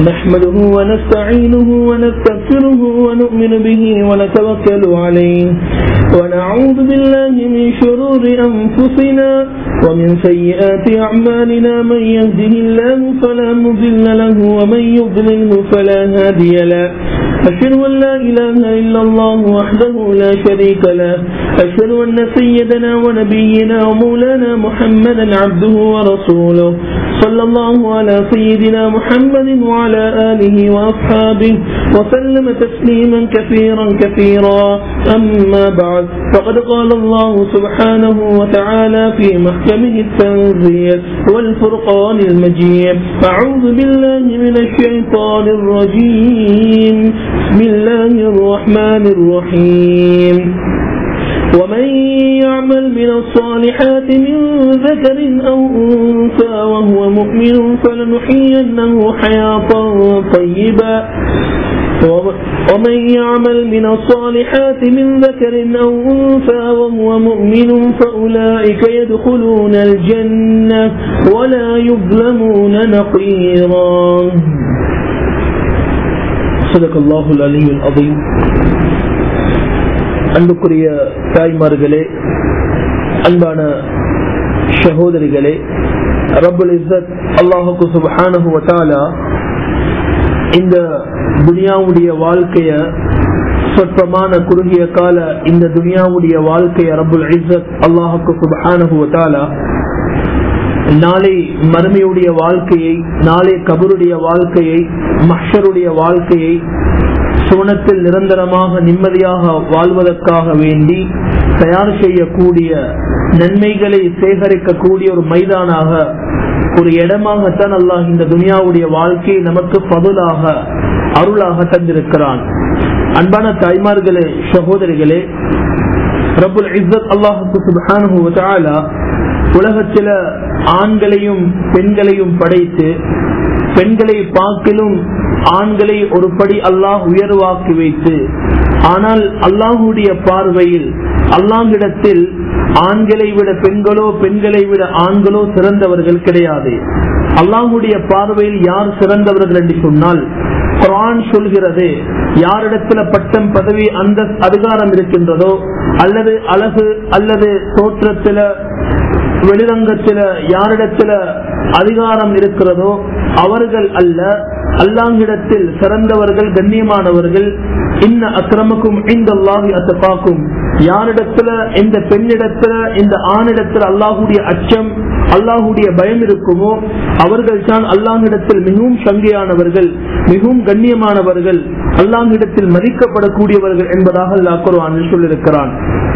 نحمده ونستعينه ونستغفره ونؤمن به ونتوكل عليه ونعوذ بالله من شرور أنفسنا ومن سيئات أعمالنا من يهده الله فلا مضل له ومن يضلله فلا هادي له أشهد أن لا إله إلا الله وحده لا شريك له أشهد أن سيدنا ونبينا ومولانا محمدا عبده ورسوله صلى الله على سيدنا محمد وعلى آله وأصحابه وسلم تسليما كثيرا كثيرا أما بعد فقد قال الله سبحانه وتعالى في محكمه التنزيل والفرقان المجيد أعوذ بالله من الشيطان الرجيم بسم الله الرحمن الرحيم ومن يعمل من الصالحات من ذكر أو أنثى وهو مؤمن فلنحيينه حياة طيبة ومن يعمل من الصالحات من ذكر أو أنثى وهو مؤمن فأولئك يدخلون الجنة ولا يظلمون نقيرا صدق الله العلي العظيم அன்புக்குரிய தாய்மார்களே அன்பான சகோதரிகளே ரபுல் இஸ்ஸத் அல்லாஹுக்கு சுபஹானஹு வதாலா இந்த துனியாவுடைய வாழ்க்கைய சொற்பமான குறுகிய கால இந்த துனியாவுடைய வாழ்க்கைய ரபுல் இஸ்ஸத் அல்லாஹுக்கு சுபஹானஹு வதாலா நாளை மறுமையுடைய வாழ்க்கையை நாளை கபருடைய வாழ்க்கையை மஷருடைய வாழ்க்கையை சுவனத்தில் நிரந்தரமாக நிம்மதியாக வாழ்வதற்காக வேண்டி தயார் செய்யக்கூடிய நன்மைகளை சேகரிக்கக்கூடிய ஒரு மைதானாக ஒரு இடமாகத்தான் அல்லாஹ் இந்த துனியாவுடைய வாழ்க்கையை நமக்கு பதுலாக அருளாக தந்திருக்கிறான் அன்பான தாய்மார்களே சகோதரிகளே ரபுல் இஸ்ஸத் அல்லாஹுக்கு சுபஹானு உலகத்தில ஆண்களையும் பெண்களையும் படைத்து பெண்களை பார்க்கிலும் ஆண்களை ஒரு படி அல்லாஹ் உயர்வாக்கி வைத்து ஆனால் அல்லாஹுடைய பார்வையில் அல்லாஹிடத்தில் ஆண்களை விட பெண்களோ பெண்களை விட ஆண்களோ சிறந்தவர்கள் கிடையாது அல்லாஹுடைய பார்வையில் யார் சிறந்தவர்கள் என்று சொன்னால் குரான் சொல்கிறது யாரிடத்துல பட்டம் பதவி அந்த அதிகாரம் இருக்கின்றதோ அல்லது அழகு அல்லது தோற்றத்தில வெளிரங்கத்தில யாரிடத்துல அதிகாரம் இருக்கிறதோ அவர்கள் அல்ல அல்லாங்கிடத்தில் சிறந்தவர்கள் கண்ணியமானவர்கள் இன்ன அக்கிரமக்கும் இந்த அல்லாஹி அத்தப்பாக்கும் யாரிடத்துல இந்த பெண்ணிடத்துல இந்த ஆணிடத்துல அல்லாஹுடைய அச்சம் அல்லாஹுடைய பயம் இருக்குமோ அவர்கள் தான் அல்லாஹிடத்தில் மிகவும் சங்கையானவர்கள் மிகவும் கண்ணியமானவர்கள் அல்லாஹிடத்தில் மதிக்கப்படக்கூடியவர்கள் என்பதாக அல்லாஹ் குர்ஆனில் சொல்லியிருக்கிறான்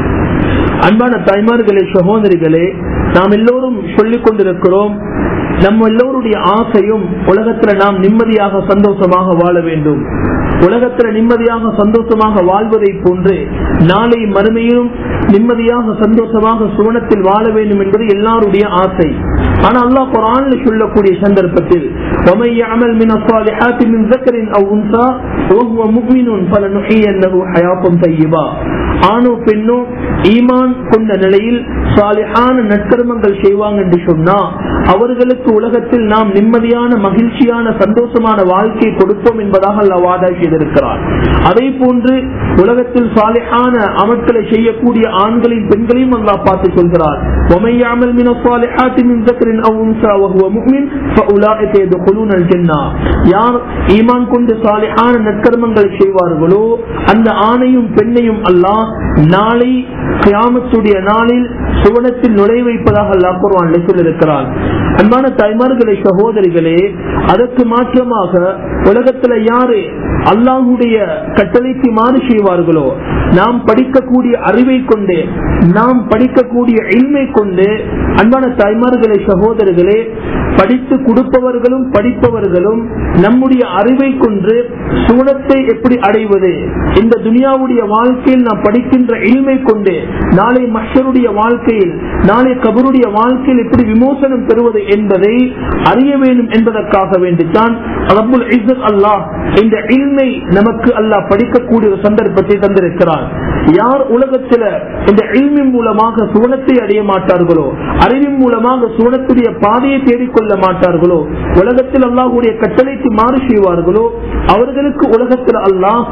அன்பான தாய்மார்களே சகோதரிகளே நாம் எல்லோரும் சொல்லிக் கொண்டிருக்கிறோம் நம்ம எல்லோருடைய ஆசையும் உலகத்துல நாம் நிம்மதியாக சந்தோஷமாக வாழ வேண்டும் உலகத்துல நிம்மதியாக சந்தோஷமாக வாழ்வதை போன்று நாளை மறுமையிலும் நிம்மதியாக சந்தோஷமாக சுவனத்தில் வாழ வேண்டும் என்பது எல்லாருடைய ஆசை ஆனா அல்லாஹ் குரான்ல சொல்லக்கூடிய சந்தர்ப்பத்தில் ومن يعمل من الصالحات من ذكر او انثى وهو مؤمن فلنحيينه حياه طيبه ஆணோ பெண்ணோ ஈமான் கொண்ட நிலையில் சாலிஹான நற்கர்மங்கள் செய்வாங்க என்று சொன்னா அவர்களுக்கு உலகத்தில் நாம் நிம்மதியான மகிழ்ச்சியான சந்தோஷமான வாழ்க்கையை கொடுப்போம் என்பதாக அல்ல வாதா செய்திருக்கிறார் அதே போன்று உலகத்தில் சாலிஹான அமட்களை செய்யக்கூடிய ஆண்களையும் பெண்களையும் அல்லா பார்த்து சொல்கிறார் وَمَيَّعْمَلْ مِنَ الصَّالِحَاتِ مِنْ ذَكْرٍ أَوْ أُنْثَى وَهُوَ مُؤْمِنٌ فَأُولَٰئِكَ يَدْخُلُونَ الْجَنَّةَ யார் ஈமான் கொண்டு சாலிஹான நற்கர்மங்கள் செய்வார்களோ அந்த ஆணையும் பெண்ணையும் அல்லாஹ் நாளை கியாமத்துடைய நாளில் சுவனத்தில் நுழை வைப்பதாக அல்லாஹ் குர்ஆன்ல சொல்லியிருக்கிறார் அன்பான தாய்மார்களே சகோதரிகளே அதற்கு மாற்றமாக உலகத்துல யாரு அல்லாஹுடைய கட்டளைக்கு மாறு செய்வார்களோ நாம் படிக்கக்கூடிய அறிவை கொண்டு நாம் படிக்கக்கூடிய இல்மை கொண்டு அன்பான தாய்மார்களே சகோதரர்களே படித்து கொடுப்பவர்களும் படிப்பவர்களும் நம்முடைய அறிவை கொண்டு சுவனத்தை எப்படி அடைவது இந்த துனியாவுடைய வாழ்க்கையில் நாம் படிக்கின்ற இல்மை கொண்டு நாளை மஷருடைய வாழ்க்கையில் நாளை கபருடைய வாழ்க்கையில் எப்படி விமோசனம் பெறுவது என்பதை அறிய வேண்டும் என்பதற்காக வேண்டித்தான் ரப்புல் இஸ்ஸத் அல்லாஹ் இந்த இல்மை நமக்கு அல்லாஹ் படிக்கக்கூடிய ஒரு சந்தர்ப்பத்தை தந்திருக்கிறான் யார் உலகத்துல இந்த இல்மின் மூலமாக சுவனத்தை அடைய மாட்டார்களோ அறிவின் மூலமாக சுவனத்துடைய பாதையை தேடிக்கொள்ள மாட்டார்களோ உலகத்தில் அல்லாஹுடைய கட்டளைக்கு மாறு செய்வார்களோ அவர்களுக்கு உலகத்தில் அல்லாஹ்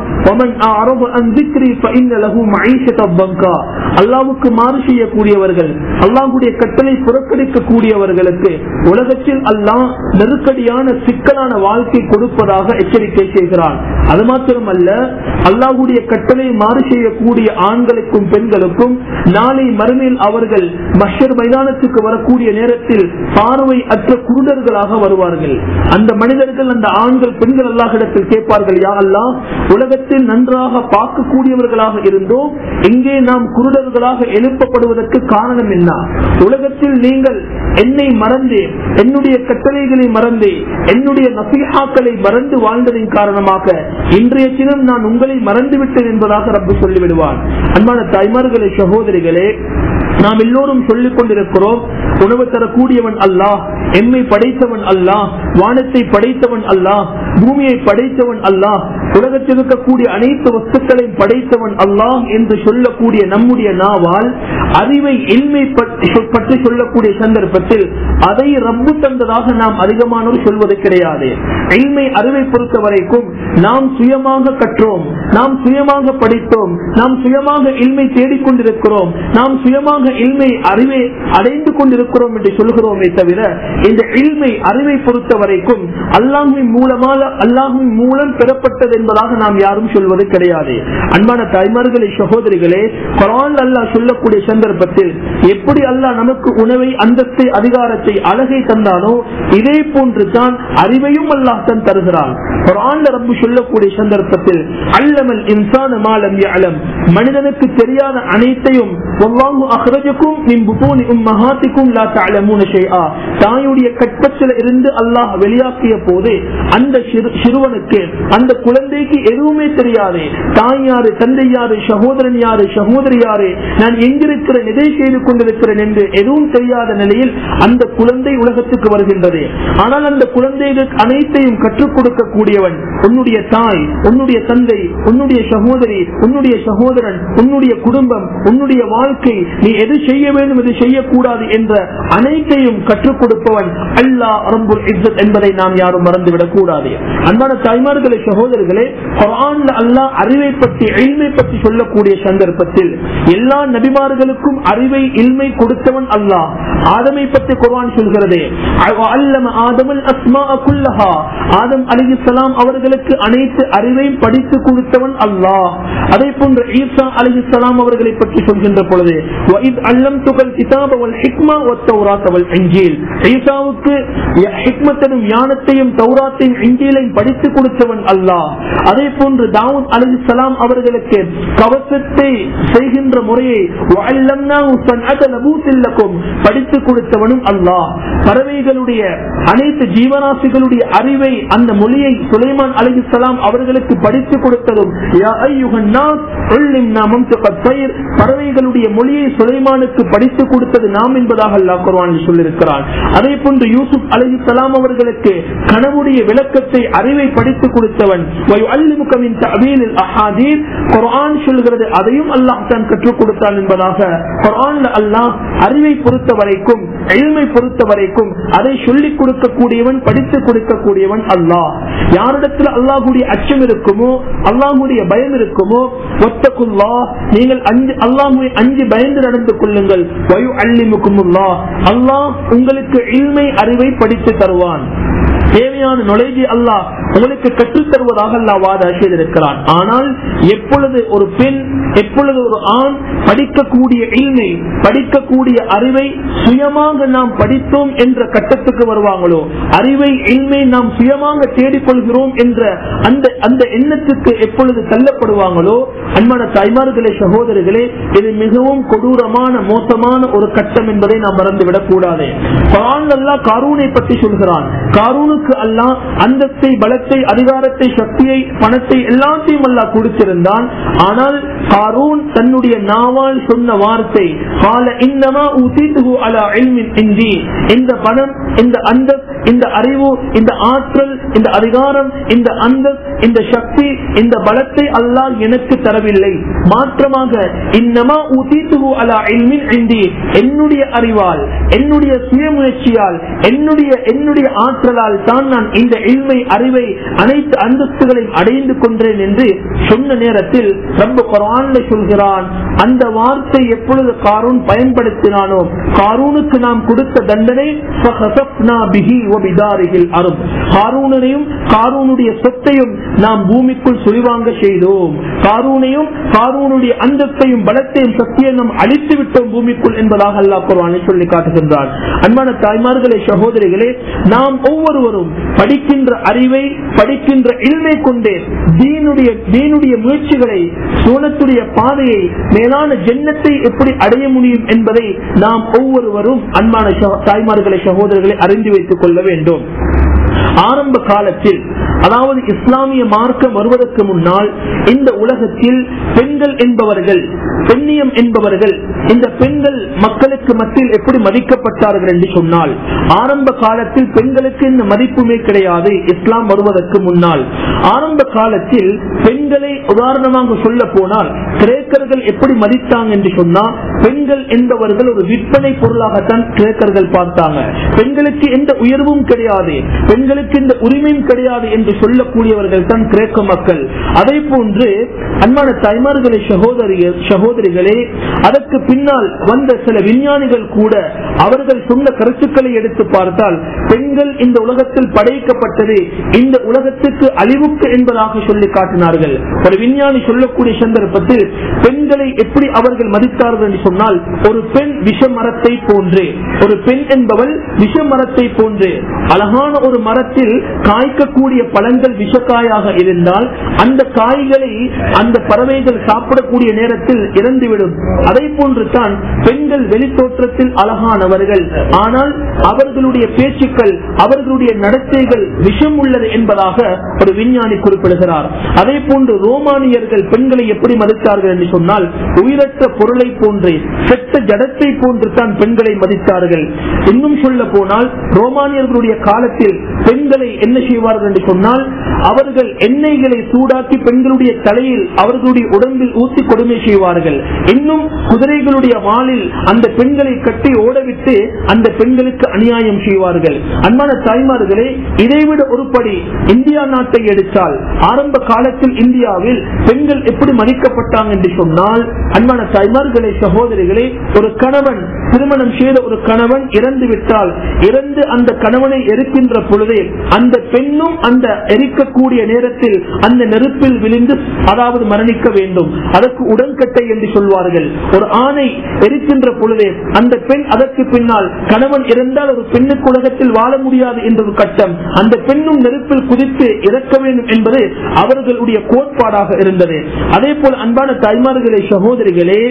அல்லாவுக்கு மாறு செய்யக்கூடியவர்கள் அல்லாஹுடைய கட்டளை புறக்கணிக்க கூடியவர்களுக்கு உலகத்தில் அல்லாஹ் நெருக்கடியான சிக்கலான வாழ்க்கை கொடுப்பதாக எச்சரிக்கை செய்கிறான் அது மாத்திரமல்ல அல்லாஹுடைய கட்டளை மாறு செய்யக்கூடிய ஆண்களுக்கும் பெண்களுக்கும் நாளை மறுமையில் அவர்கள் மஷர் மைதானத்துக்கு வரக்கூடிய நேரத்தில் பார்வை அற்ற குருடர்களாக வருவார்கள் அந்த மனிதர்கள் அந்த ஆண்கள் பெண்கள் அல்லாஹிடத்தில் கேட்பார்கள் யா அல்லா உலகத்தில் நன்றாக பார்க்கக்கூடியவர்களாக இருந்தோம் இங்கே நாம் குருடர்களாக எழுப்பப்படுவதற்கு காரணம் என்ன உலகத்தில் நீங்கள் என்னை மறந்து என்னுடைய கட்டளைகளை மறந்து என்னுடைய நசீஹாக்களை மறந்து வாழ்ந்ததின் காரணமாக இன்றைய தினம் நான் உங்களை மறந்துவிட்டேன் என்பதாக ரப்பு சொல்லிவிடுவான் அன்பான தாய்மார்களே சகோதரிகளே நாம் எல்லோரும் சொல்லிக் கொண்டிருக்கிறோம் உணவு தரக்கூடியவன் அல்லாஹ் எம்மை படைத்தவன் அல்லாஹ் வானத்தை படைத்தவன் அல்லாஹ் பூமியை படைத்தவன் அல்லாஹ் உலகத்தில் இருக்கக்கூடிய அனைத்து வஸ்துக்களையும் படைத்தவன் அல்லாஹ் என்று சொல்லக்கூடிய நம்முடைய நாவால் அறிவை எல்மை பற்றி சொல்லக்கூடிய சந்தர்ப்பத்தில் அதை ரப்பு தந்ததாக நாம் அதிகமானோர் சொல்வது கிடையாது எல்மை அறிவை பொறுத்த வரைக்கும் நாம் சுயமாக கற்றோம் நாம் சுயமாக படித்தோம் நாம் சுயமாக இல்மை தேடிக்கொண்டிருக்கிறோம் நாம் சுயமாக இல்மை அறிவை அடைந்து கொண்டிருக்கிறோம் என்று சொல்கிறோமே தவிர இந்த இல்மை அறிவை பொறுத்த வரைக்கும் அல்லாஹின் மூலமாக அல்லாஹின் மூலம் பெறப்பட்டது என்பதாக நாம் யாரும் சொல்வது கிடையாது அன்பான தாய்மார்களே சகோதரிகளே குரான் அல்லாஹ் சொல்லக்கூடிய சந்தர்ப்பத்தில் எப்படி அல்லாஹ் நமக்கு உணவை அந்தஸ்தை அதிகாரத்தை அழகை தந்தானோ இதே போன்று தான் அறிவையும் அல்லாஹ் தான் தருகிறான் குரான் ரப்பு சொல்லக்கூடிய சந்தர்ப்பத்தில் அல்லமல் இன்சான மாலம் அலம் மனிதனுக்கு தெரியாத அனைத்தையும் தாயுடைய கற்பத்தில் இருந்து அல்லாஹ் வெளியாக்கிய போது அந்த சிறுவனுக்கு அந்த குழந்தைக்கு எதுவுமே தெரியாது தாய் யாரு தந்தை யாரு சகோதரன் யாரு சகோதரி யாரு நான் எங்கிருக்கிறேன் எதை செய்து கொண்டிருக்கிறேன் என்று எதுவும் தெரியாத நிலையில் அந்த குழந்தை உலகத்துக்கு வருகின்றது ஆனால் அந்த குழந்தைகள் அனைத்தையும் கற்றுக் கொடுக்க கூடியவன் உன்னுடைய தாய் உன்னுடைய தந்தை உன்னுடைய சகோதரி உன்னுடைய சகோதரன் உன்னுடைய குடும்பம் உன்னுடைய வாழ்க்கை நீ எது செய்ய வேண்டும் எது செய்யக்கூடாது என்ற அனைத்தையும் கற்றுக் கொடுப்பவன் அல்லா ரம்புல் இஸ்ஸத் என்பதை நாம் யாரும் மறந்துவிடக் கூடாது அன்பான தாய்மார்களே சகோதரர்களே குரான்ல அல்லாஹ் அறிவை பற்றி எளிமை பற்றி சொல்லக்கூடிய சந்தர்ப்பத்தில் எல்லா நபிமார்களுக்கும் அறிவை இல்மை கொடுத்தவன் அல்லாஹ் ஆதமை பற்றி குர்ஆன் சொல்கிறது அல்லம ஆதமல் அஸ்மா குல்லஹா ஆதம் அலிஹிஸ்லாம் அவர்களுக்கு அனைத்து அறிவையும் படித்து கொடுத்தவன் அல்லாஹ் அதே போன்று ஈசா அலிஹிஸ்லாம் அவர்களை பற்றி சொல்கின்ற பொழுது அல்லம் துகள் கிதாப் அவள் ஹிக்மா ஒத்தௌராத் அவள் இஞ்சீல் ஈசாவுக்கு ஹிக்மத்தனும் ஞானத்தையும் தௌராத்தையும் இஞ்சீலையும் படித்து கொடுத்தவன் அல்லாஹ் அதே போன்று தாவூத் அலிஹிஸ்லாம் அவர்களுக்கு கவசத்தை செய்கின்ற முறையை படித்து கொடுத்தவனும் அல்லாஹ் பறவைகளுடைய அனைத்து ஜீவராசிகளுடைய அறிவை அந்த மொழியை சுலைமான் அலிஹிஸ்லாம் அவர்களுக்கு படித்து கொடுத்ததும் பறவைகளுடைய மொழியை சுலைமானுக்கு படித்து கொடுத்தது நாம் என்பதாக அல்லாஹ் குர்ஆன் சொல்லியிருக்கிறான் அதே போன்று யூசுப் அலிஹிஸ்லாம் அவர்களுக்கு கனவுடைய விளக்கத்தை அறிவை படித்து கொடுத்தவன் குர்ஆன் சொல்கிறது அதையும் அல்லாஹ் தான் கற்றுக் கொடுத்தான் என்பதாக குர்ஆன்ல அல்லாஹ் அறிவை பொறுத்த வரைக்கும் எளிமை பொறுத்த வரைக்கும் அதை சொல்லிக் கொடுக்கக்கூடியவன் படித்து கொடுக்கக்கூடியவன் அல்லாஹ் யாரிடத்தில் அல்லாஹுடைய அச்சம் இருக்குமோ அல்லாஹுடைய பயம் இருக்குமோ ஒத்தக்குல்லா நீங்கள் அஞ்சு அல்லாஹுவை அஞ்சு பயந்து நடந்து கொள்ளுங்கள் வயு அல்லிமுக்குமுல்லா அல்லாஹ் உங்களுக்கு இல்மை அறிவை படித்து தருவான் தேவையான நுழைஜி அல்லாஹ் உங்களுக்கு கற்றுத் தருவதாக அல்லாஹ் வாத செய்திருக்கிறான் ஆனால் எப்பொழுது ஒரு பெண் எப்பொழுது ஒரு ஆண் படிக்கக்கூடிய இல்மை படிக்கக்கூடிய அறிவை சுயமாக நாம் படித்தோம் என்ற கட்டத்துக்கு வருவாங்களோ அறிவை இல்மை நாம் சுயமாக தேடிக்கொள்கிறோம் என்ற அந்த அந்த எண்ணத்துக்கு எப்பொழுது தள்ளப்படுவாங்களோ அன்பான தாய்மார்களே சகோதரர்களே இது மிகவும் கொடூரமான மோசமான ஒரு கட்டம் என்பதை நாம் மறந்துவிடக் கூடாது காரூனை பற்றி சொல்கிறான் காரூனுக்கு காரூனுக்கு அல்லாஹ் அந்தஸ்தை பலத்தை அதிகாரத்தை சக்தியை பணத்தை எல்லாத்தையும் அல்லாஹ் கொடுத்திருந்தான் ஆனால் காரூன் தன்னுடைய நாவால் சொன்ன வார்த்தை கால இன்னமா உதீத்துகு அலா இல்மின் இந்தி இந்த பணம் இந்த அந்த இந்த அறிவு இந்த ஆற்றல் இந்த அதிகாரம் இந்த அந்த இந்த சக்தி இந்த பலத்தை அல்லாஹ் எனக்கு தரவில்லை மாற்றமாக இன்னமா உதீத்துகு அலா இல்மின் இந்தி என்னுடைய அறிவால் என்னுடைய சுயமுயற்சியால் என்னுடைய என்னுடைய ஆற்றலால் தான் நான் இந்த இல்மை அறிவை அனைத்து அந்தஸ்துகளையும் அடைந்து கொண்டேன் என்று சொன்ன நேரத்தில் ரொம்ப குரான்ல சொல்கிறான் அந்த வார்த்தை எப்பொழுது காரூன் பயன்படுத்தினானோ காரூனுக்கு நாம் கொடுத்த தண்டனை فَخَسَفْنَا بِهِ وَبِدَارِهِ الْأَرْضِ காரூனையும் காரூனுடைய சொத்தையும் நாம் பூமிக்குள் சுழிவாங்க செய்தோம் காரூனையும் காரூனுடைய அந்தத்தையும் பலத்தையும் சக்தியையும் நாம் அழித்து விட்டோம் பூமிக்குள் என்பதாக அல்லாஹ் குர்ஆனில் சொல்லி காட்டுகின்றான் அன்பான தாய்மார்களே சகோதரிகளே நாம் ஒவ்வொருவரும் படிக்கின்ற அறிவை படிக்கின்ற இல்மை கொண்டே தீனுடைய தீனுடைய முயற்சிகளை சோனத்துடைய பாதையை மேலான ஜென்னத்தை எப்படி அடைய முடியும் என்பதை நாம் ஒவ்வொருவரும் அன்பான சகோ- தாய்மார்களை சகோதரர்களை அறிந்து வைத்துக் கொள்ள வேண்டும் ஆரம்ப காலத்தில் அதாவது இஸ்லாமிய மார்க்கம் வருவதற்கு முன்னால் இந்த உலகத்தில் பெண்கள் என்பவர்கள் பெண்ணியம் என்பவர்கள் இந்த பெண்கள் மக்களுக்கு மத்தியில் எப்படி மதிக்கப்பட்டார்கள் என்று சொன்னால் ஆரம்ப காலத்தில் பெண்களுக்கு இந்த மதிப்புமே கிடையாது இஸ்லாம் வருவதற்கு முன்னால் ஆரம்ப காலத்தில் பெண்களை உதாரணமாக சொல்ல போனால் கிரேக்கர்கள் எப்படி மதித்தாங்க என்று சொன்னால் பெண்கள் என்பவர்கள் ஒரு விற்பனை பொருளாகத்தான் கிரேக்கர்கள் பார்த்தாங்க பெண்களுக்கு எந்த உயர்வும் கிடையாது பெண்களுக்கு இந்த உரிமையும் கிடையாது என்று சொல்லக்கூடியவர்கள் தான் கிரேக்க மக்கள் அதே போன்று அன்பான தாய்மார்களே சகோதரிய சகோதரிகளே அதற்கு பின்னால் வந்த சில விஞ்ஞானிகள் கூட அவர்கள் சொன்ன கருத்துக்களை எடுத்து பார்த்தால் பெண்கள் இந்த உலகத்தில் படைக்கப்பட்டது இந்த உலகத்துக்கு அழிவுக்கு என்பதாக சொல்லி காட்டினார்கள் ஒரு விஞ்ஞானி சொல்லக்கூடிய சந்தர்ப்பத்தில் பெண்களை எப்படி அவர்கள் மதித்தார்கள் என்று சொன்னால் ஒரு பெண் விஷ மரத்தை போன்று ஒரு பெண் என்பவள் விஷ மரத்தை போன்று அழகான ஒரு மரத்தில் காய்க்கக்கூடிய பழங்கள் விஷக்காயாக இருந்தால் அந்த காய்களை அந்த பறவைகள் சாப்பிடக்கூடிய நேரத்தில் இறந்துவிடும் அதை போன்று தான் பெண்கள் வெளித்தோற்றத்தில் அழகானவர்கள் ஆனால் அவர்களுடைய பேச்சுக்கள் அவர்களுடைய நடத்தைகள் விஷம் உள்ளது என்பதாக ஒரு விஞ்ஞானி குறிப்பிடுகிறார் அதே போன்று ரோமானியர்கள் பெண்களை எப்படி மதித்தார்கள் என்று சொன்னால் உயிரற்ற பொருளை போன்று செத்த ஜடத்தை போன்று தான் பெண்களை மதித்தார்கள் இன்னும் சொல்ல போனால் ரோமானியர்களுடைய காலத்தில் பெண்களை என்ன செய்வார்கள் என்று சொன்னால் அவர்கள் எண்ணெய்களை சூடாக்கி பெண்களுடைய தலையில் அவர்களுடைய உடம்பில் ஊசி கொடுமை செய்வார்கள் இன்னும் குதிரைகளுடைய வாளில் அந்த பெண்களை கட்டி ஓடவிட்டு அந்த பெண்களுக்கு அநியாயம் செய்வார்கள் அன்பான தாய்மார்களே இதைவிட ஒருபடி இந்தியா நாட்டை எடுத்தால் ஆரம்ப காலத்தில் இந்தியாவில் பெண்கள் எப்படி மதிக்கப்பட்டாங்க என்று சொன்னால் அன்பான தாய்மார்களே சகோதரிகளே ஒரு கணவன் திருமணம் செய்த ஒரு கணவன் இறந்து விட்டால் இறந்து அந்த கணவனை எரிக்கின்ற பொழுதே அந்த பெண்ணும் அந்த எரிக்கக்கூடிய நேரத்தில் அந்த நெருப்பில் விழுந்து அதாவது மரணிக்க வேண்டும் அதற்கு உடன்கட்டை என்று சொல்வார்கள் ஒரு ஆணை எரிக்கின்ற பொழுதே அந்த பெண் அதற்கு பின்னால் கணவன் இறந்தால் ஒரு பெண்ணுக்கு உலகத்தில் வாழ முடியாது என்ற ஒரு கட்டம் அந்த பெண்ணும் நெருப்பில் குதித்து இறக்க வேண்டும் என்பது அவர்களுடைய கோட்பாடாக இருந்தது அதே போல் அன்பான தாய்மார்களே சகோதரிகளே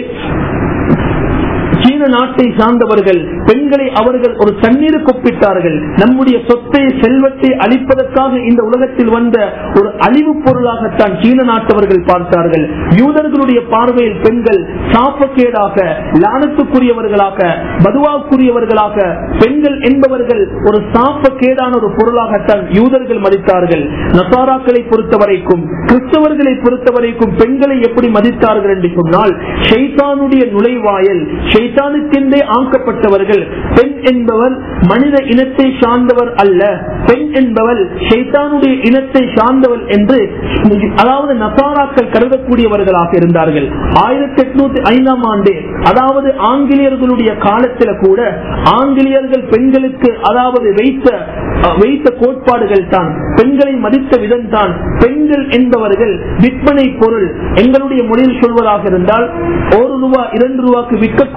சீன நாட்டை சார்ந்தவர்கள் பெண்களை அவர்கள் ஒரு தண்ணீர் கொப்பிட்டார்கள் நம்முடைய சொத்தை செல்வத்தை அளிப்பதற்காக இந்த உலகத்தில் வந்த ஒரு அழிவு பொருளாகத்தான் சீன நாட்டவர்கள் பார்த்தார்கள் யூதர்களுடைய பார்வையில் பெண்கள் சாப்பக்கேடாக லானத்துக்குரியவர்களாக பதுவாக்குரியவர்களாக பெண்கள் என்பவர்கள் ஒரு சாப்பக்கேடான ஒரு பொருளாகத்தான் யூதர்கள் மதித்தார்கள் நசாராக்களை பொறுத்தவரைக்கும் கிறிஸ்தவர்களை பொறுத்தவரைக்கும் பெண்களை எப்படி மதித்தார்கள் என்று சொன்னால் ஷைத்தானுடைய நுழைவாயல் ஷைத்தானுக்கென்றே ஆக்கப்பட்டவர்கள் பெண் என்பவர் மனித இனத்தை சார்ந்தவர் அல்ல பெண் என்பவள் ஷைத்தானுடைய இனத்தை சார்ந்தவள் என்று அதாவது நசாராக்கள் கருதக்கூடியவர்களாக இருந்தார்கள் ஆயிரத்தி எட்நூத்தி ஐந்தாம் ஆண்டு அதாவது ஆங்கிலேயர்களுடைய காலத்தில் கூட ஆங்கிலேயர்கள் பெண்களுக்கு அதாவது வைத்த வைத்த கோட்பாடுகள் தான் பெண்களை மதித்த விதம் தான் பெண்கள் என்பவர்கள் விற்பனை பொருள் எங்களுடைய மொழியில் சொல்வதாக இருந்தால் ஒரு ரூபா இரண்டு ரூபாய்க்கு விற்கக்கூடிய ஒரு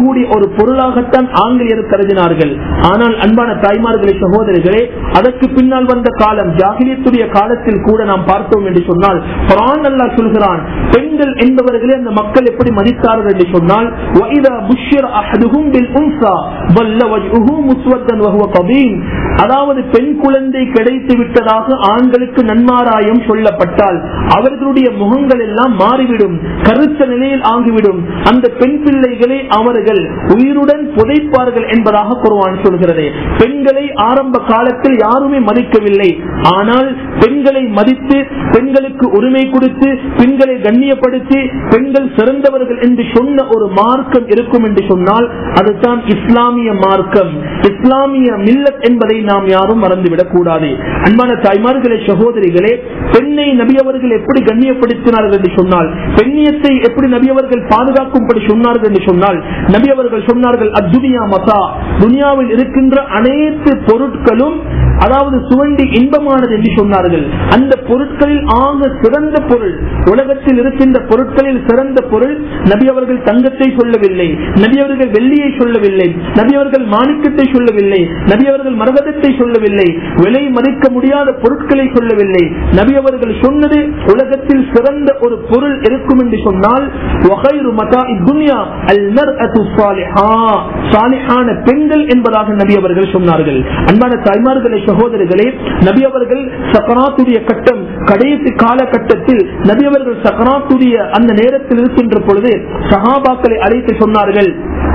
ஒரு பொருளாகத்தான் ஆங்கிலேயர் கருதினார்கள் ஆனால் அன்பான தாய்மார்களே சகோதரிகளே அதற்கு பின்னால் வந்த காலம் ஜாகிலியத்துடைய காலத்தில் கூட நாம் பார்த்தோம் என்று சொன்னால் குரான் அல்லாஹ் சொல்கிறான் பெண்கள் என்பவர்களே அந்த மக்கள் எப்படி மதித்தார்கள் என்று சொன்னால் وَإِذَا بُشِّرَ أَحَدُهُمْ بِالْأُنْثَى ظَلَّ وَجْهُهُ مُسْوَدًّا وَهُوَ كَظِيمٌ அதாவது பெண் குழந்தை கிடைத்து விட்டதாக ஆண்களுக்கு நன்மாராயம் சொல்லப்பட்டால் அவர்களுடைய முகங்கள் எல்லாம் மாறிவிடும் கருத்த நிலையில் ஆகிவிடும் அந்த பெண் பிள்ளைகளை அவர்கள் உயிருடன் புதைப்பார்கள் என்பதாக குர்ஆன் சொல்கிறது பெண்களை ஆரம்ப காலத்தில் யாருமே மதிக்கவில்லை ஆனால் பெண்களை மதித்து பெண்களுக்கு உரிமை கொடுத்து பெண்களை கண்ணியப்படுத்தி பெண்கள் சிறந்தவர்கள் என்று சொன்ன ஒரு மார்க்கம் இருக்கும் என்று சொன்னால் அதுதான் இஸ்லாமிய மார்க்கம் இஸ்லாமிய மில்லத் என்பதை நாம் யாரும் மறந்துவிடக் கூடாது அன்பான தாய்மார்களே சகோதரிகளே பெண்ணை நபி அவர்கள் எப்படி கண்ணியப்படுத்தினார்கள் என்று சொன்னால் பெண்ணியத்தை எப்படி நபி அவர்கள் பாதுகாக்கும்படி சொன்னார்கள் என்று சொன்னால் நபி அவர்கள் சொன்னார்கள் அத்துனியா மசா துனியாவில் இருக்கின்ற அனைத்து பொருட்களும் அதாவது சுவண்டி இன்பமானது என்று சொன்னார்கள் அந்த பொருட்களில் ஆக சிறந்த பொருள் உலகத்தில் இருக்கின்ற பொருட்களில் சிறந்த பொருள் நபி அவர்கள் தங்கத்தை சொல்லவில்லை நபி அவர்கள் வெள்ளியை சொல்லவில்லை நபி அவர்கள் மாணிக்கத்தை சொல்லவில்லை நபி அவர்கள் மரகதத்தை சொல்லவில்லை விலை மதிக்க முடியாத பொருட்களை சொல்லவில்லை நபி அவர்கள் சொன்னது உலகத்தில் சிறந்த ஒரு பொருள் இருக்கும் என்று சொன்னால் وَخَيْرُ مَتَاعِ الدُّنْيَا الْمَرْأَةُ الصَّالِحَةُ சாலிஹான பெண்கள் என்பதாக நபி அவர்கள் சொன்னார்கள் அன்பான தாய்மார்களே சகோதரர்களே நபி அவர்கள் சக்கராத்துடைய கட்டம் கடைசி காலகட்டத்தில் நபி அவர்கள் சக்கராத்துடைய அந்த நேரத்தில் இருக்கின்ற பொழுது சஹாபாக்களை அழைத்து சொன்னார்கள்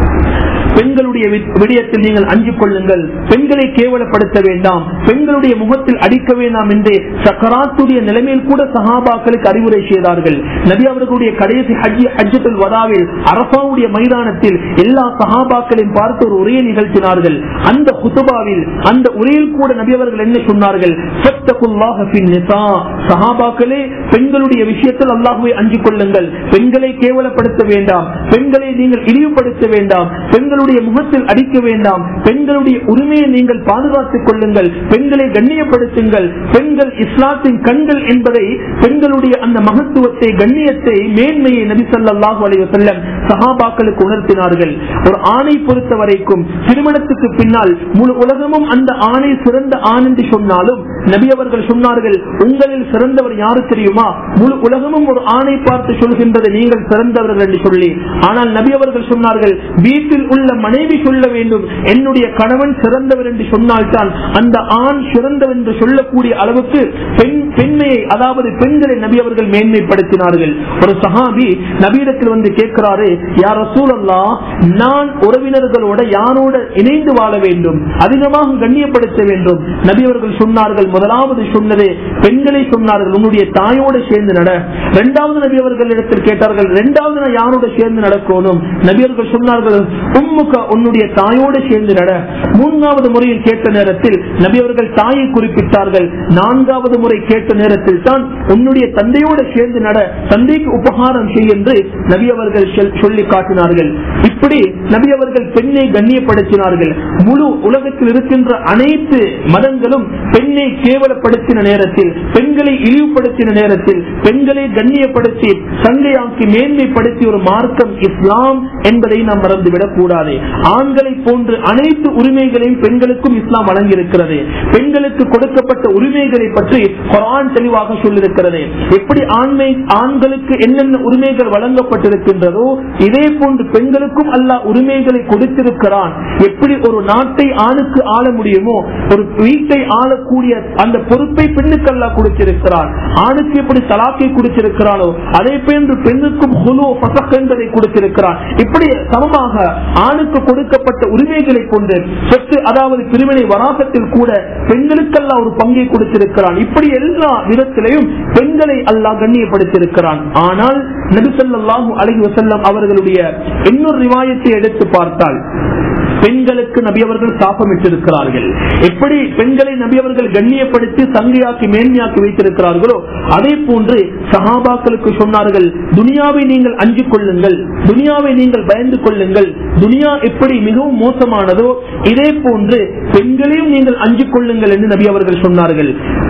பெண்களுடைய வி- விடயத்தில் நீங்கள் அஞ்சு கொள்ளுங்கள் பெண்களை கேவலப்படுத்த வேண்டாம் பெண்களுடைய முகத்தில் அடிக்க வேண்டாம் என்று சக்கராத்துடைய நிலைமையில் கூட சஹாபாக்களுக்கு அறிவுரை செய்தார்கள் நபி அவர்களுடைய கடைசி ஹஜ் ஹஜ்ஜத்துல் வதாவில் அரபாவுடைய மைதானத்தில் எல்லா சஹாபாக்களையும் பார்த்து ஒரு உரையை நிகழ்த்தினார்கள் அந்த குத்துபாவில் அந்த உரையில் கூட நபி அவர்கள் என்ன சொன்னார்கள் "ஃபத்தகுல்லாஹ ஃபின் நிசா." சஹாபாக்களே பெண்களுடைய விஷயத்தில் அல்லாஹுவை அஞ்சு கொள்ளுங்கள் பெண்களை கேவலப்படுத்த வேண்டாம் பெண்களை நீங்கள் இழிவுபடுத்த வேண்டாம் பெண்களுடைய முகத்தில் அடிக்க வேண்டாம் பெண்களுடைய உரிமையை நீங்கள் பாதுகாத்துக் கொள்ளுங்கள் பெண்களை கண்ணியப்படுத்துங்கள் பெண்கள் இஸ்லாத்தின் கண்கள் என்பதை பெண்களுடைய அந்த மகத்துவத்தை கண்ணியத்தை மேன்மையை நபி ஸல்லல்லாஹு அலைஹி வஸல்லம் சஹாபாக்களுக்கு உணர்த்தினார்கள் ஒரு ஆணை பொறுத்த வரைக்கும் திருமணத்துக்கு பின்னால் முழு உலகமும் அந்த ஆணை சிறந்த ஆண் என்று சொன்னாலும் நபி அவர்கள் சொன்னார்கள் உங்களில் சிறந்தவர் யாரு தெரியுமா முழு உலகமும் ஒரு ஆணை பார்த்து சொல்கின்றது நீங்கள் சிறந்தவர்கள் என்று சொல்லி ஆனால் நபி அவர்கள் சொன்னார்கள் வீட்டில் உள்ள மனைவி சொல்ல வேண்டும் என்னுடைய கணவன் சிறந்தவர் என்று சொன்னால்தான் அந்த ஆண் சிறந்தவர் என்று சொல்லக்கூடிய அளவுக்கு பெண் பெண்மையை அதாவது பெண்களை நபி அவர்கள் மேன்மைப்படுத்தினார்கள் ஒரு சஹாபி நபியிடத்தில் வந்து கேட்கிறாரு யார் ரசூலல்லா நான் உறவினர்களோட யாரோட இணைந்து வாழ வேண்டும் அதிகமாக கண்ணியப்படுத்த வேண்டும் நபி அவர்கள் சொன்னார்கள் முதலாவது சொன்னது பெண்களை சொன்னார்கள் உன்னுடைய தாயோட சேர்ந்து நட இரண்டாவது நபி அவர்கள் இடத்தில் கேட்டார்கள் இரண்டாவது நான் யாரோட சேர்ந்து நடக்கணும் நபி அவர்கள் சொன்னார்கள் உம்முக உன்னுடைய தாயோட சேர்ந்து நட மூன்றாவது முறையில் கேட்ட நேரத்தில் நபி அவர்கள் தாயை குறிப்பிட்டார்கள் நான்காவது முறை கேட்ட நேரத்தில் தான் உன்னுடைய தந்தையோட சேர்ந்து நட தந்தைக்கு உபகாரம் செய் என்று நபி அவர்கள் சொல்- சொல்லி காட்டினார்கள் இப்படி நபி அவர்கள் பெண்ணை கண்ணியப்படுத்தினார்கள் முழு உலகத்தில் இருக்கின்ற அனைத்து மதங்களும் பெண்ணை கேவலப்படுத்தின நேரத்தில் பெண்களை இழிவுபடுத்தின நேரத்தில் பெண்களை கண்ணியப்படுத்தி சங்கையாக்கி மேன்மைப்படுத்தி ஒரு மார்க்கம் இஸ்லாம் என்பதை நாம் மறந்துவிடக் கூடாது ஆண்களை போன்று அனைத்து உரிமைகளையும் பெண்களுக்கும் இஸ்லாம் வழங்கியிருக்கிறது பெண்களுக்கு கொடுக்கப்பட்ட உரிமைகளை பற்றி குரான் தெளிவாக சொல்லியிருக்கிறது எப்படி ஆண்மை ஆண்களுக்கு என்னென்ன உரிமைகள் வழங்கப்பட்டிருக்கின்றதோ இதே போன்று பெண்களுக்கும் அல்லாஹ் உரிமைகளை கொடுத்திருக்கிறான் எப்படி ஒரு நாட்டை ஆணுக்கு ஆள முடியுமோ ஒரு வீட்டை ஆளக்கூடிய அந்த பொறுப்பை பெண்ணுக்கு அல்லாஹ் கொடுத்திருக்கிறான் ஆணுக்கு எப்படி தலாக்கை கொடுத்திருக்கிறானோ அதே போன்று பெண்ணுக்கும் ஹுலு பசக் என்பதை கொடுத்திருக்கிறான் இப்படி சமமாக ஆணுக்கு கொடுக்கப்பட்ட உரிமைகளை கொண்டு சொத்து அதாவது பிரிவினை வராசத்தில் கூட பெண்களுக்கெல்லாம் ஒரு பங்கை கொடுத்திருக்கிறான் இப்படி எல்லா விதத்திலையும் பெண்களை அல்லாஹ் கண்ணியப்படுத்தியிருக்கிறான் ஆனால் நபிசல்லாஹு அலைஹி வஸல்லம் அவர்களுடைய இன்னொரு ரிவாயத்தை எடுத்து பார்த்தால் பெண்களுக்கு நபி அவர்கள் சாபமிட்டிருக்கிறார்கள் எப்படி பெண்களை நபி அவர்கள் கண்ணியப்படுத்தி சங்கையாக்கி மேன்மையாக்கி வைத்திருக்கிறார்களோ அதே போன்று சஹாபாக்களுக்கு சொன்னார்கள் துனியாவை நீங்கள் அஞ்சு கொள்ளுங்கள் துனியாவை நீங்கள் பயந்து கொள்ளுங்கள் துனியா எப்படி மிகவும் மோசமானதோ இதே போன்று பெண்களையும் நீங்கள் அஞ்சு கொள்ளுங்கள் என்று நபி அவர்கள் சொன்னார்கள்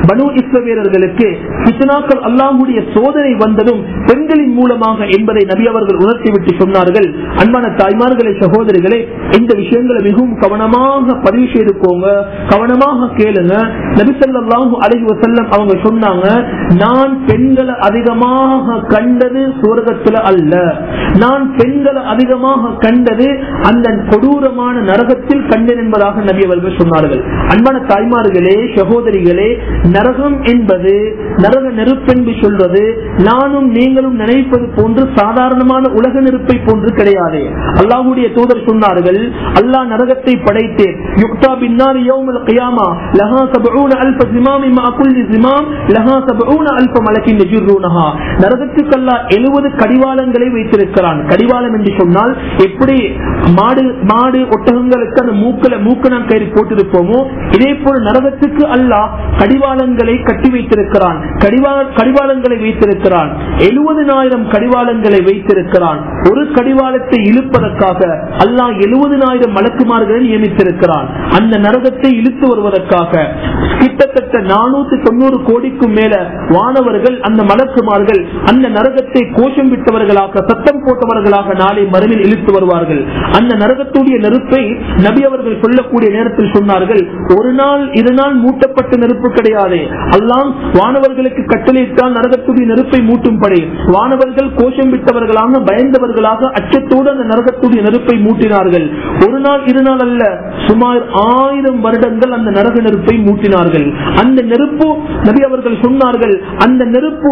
பனு இஸ்ரவேலர்களுக்கு பித்னாக்கள் அல்லாஹுடைய சோதனை வந்ததும் பெண்களின் மூலமாக என்பதை நபி அவர்கள் உணர்த்திவிட்டு சொன்னார்கள் அன்பான தாய்மார்களே சகோதரிகளே இந்த விஷயங்களை மிகவும் கவனமாக பதிவு செய்து போங்க கவனமாக கேளுங்க நபிசல்லாஹு அலஹி வசல்லம் அவங்க சொன்னாங்க நான் பெண்களை அதிகமாக கண்டது சுவர்க்கத்துல அல்ல நான் பெண்களை அதிகமாக கண்டது அந்த கொடூரமான நரகத்தில் கண்டேன் என்பதாக நபி அவர்கள் சொன்னார்கள் அன்பான தாய்மார்களே சகோதரிகளே நரகம் என்பது நரக நெருப்பென்று சொல்வது நானும் நீங்களும் நினைப்பது போன்று சாதாரணமான உலக நெருப்பை போன்று கிடையாது அல்லாஹுடைய தூதர் சொன்னார்கள் அல்லாஹ் நரகத்தை படைத்து யுக்தா பின்னார் யௌமல் கியாமா லஹா சபூன அல்ப ஜிமாமி மா குல்லி ஜிமாம் லஹா சபூன அல்ப மலக்கின் யஜுர்ரூனஹா நரகத்துக்கு அல்லாஹ் 70 கடிவாளங்களை வைத்திருக்கிறான் கடிவாளம் என்று சொன்னால் எப்படி மாடு மாடு ஒட்டகங்களுக்கு அந்த மூக்கல மூக்கணம் கயிறு போட்டிருப்போமோ இதே போல நரகத்துக்கு அல்லாஹ் கடிவாளங்களை கட்டி வைத்திருக்கிறான் கடிவா- கடிவாளங்களை வைத்திருக்கிறான் எழுபதினாயிரம் கடிவாளங்களை வைத்திருக்கிறான் ஒரு கடிவாளத்தை இழுப்பதற்காக அல்லாஹ் எழுபதினாயிரம் மலக்குமார்களை நியமித்திருக்கிறான் அந்த நரகத்தை இழுத்து வருவதற்காக கிட்டத்தட்ட நானூத்தி தொண்ணூறு கோடிக்கும் மேல வானவர்கள் அந்த மலக்குமார்கள் அந்த நரகத்தை கோஷம் விட்டவர்களாக சத்தம் போட்டவர்களாக நாளை மறுவில் இழுத்து வருவார்கள் அந்த நரகத்துடைய நெருப்பை நபி அவர்கள் சொல்லக்கூடிய நேரத்தில் சொன்னார்கள் ஒரு நாள் இரு நாள் மூட்டப்பட்ட நெருப்பு கிடையாது அல்லாம் வானவர்களுக்கு கட்டளையிட்டால் நரகத்துடைய நெருப்பை மூட்டும்படி வானவர்கள் கோஷம் விட்டவர்களாக பயந்தவர்களாக அச்சத்தோடு அந்த நரகத்துடைய நெருப்பை மூட்டினார்கள் ஒரு நாள் இரு நாள் அல்ல சுமார் ஆயிரம் வருடங்கள் அந்த நரக நெருப்பை மூட்டினார்கள் அந்த நெருப்பு நபி அவர்கள் சொன்னார்கள் அந்த நெருப்பு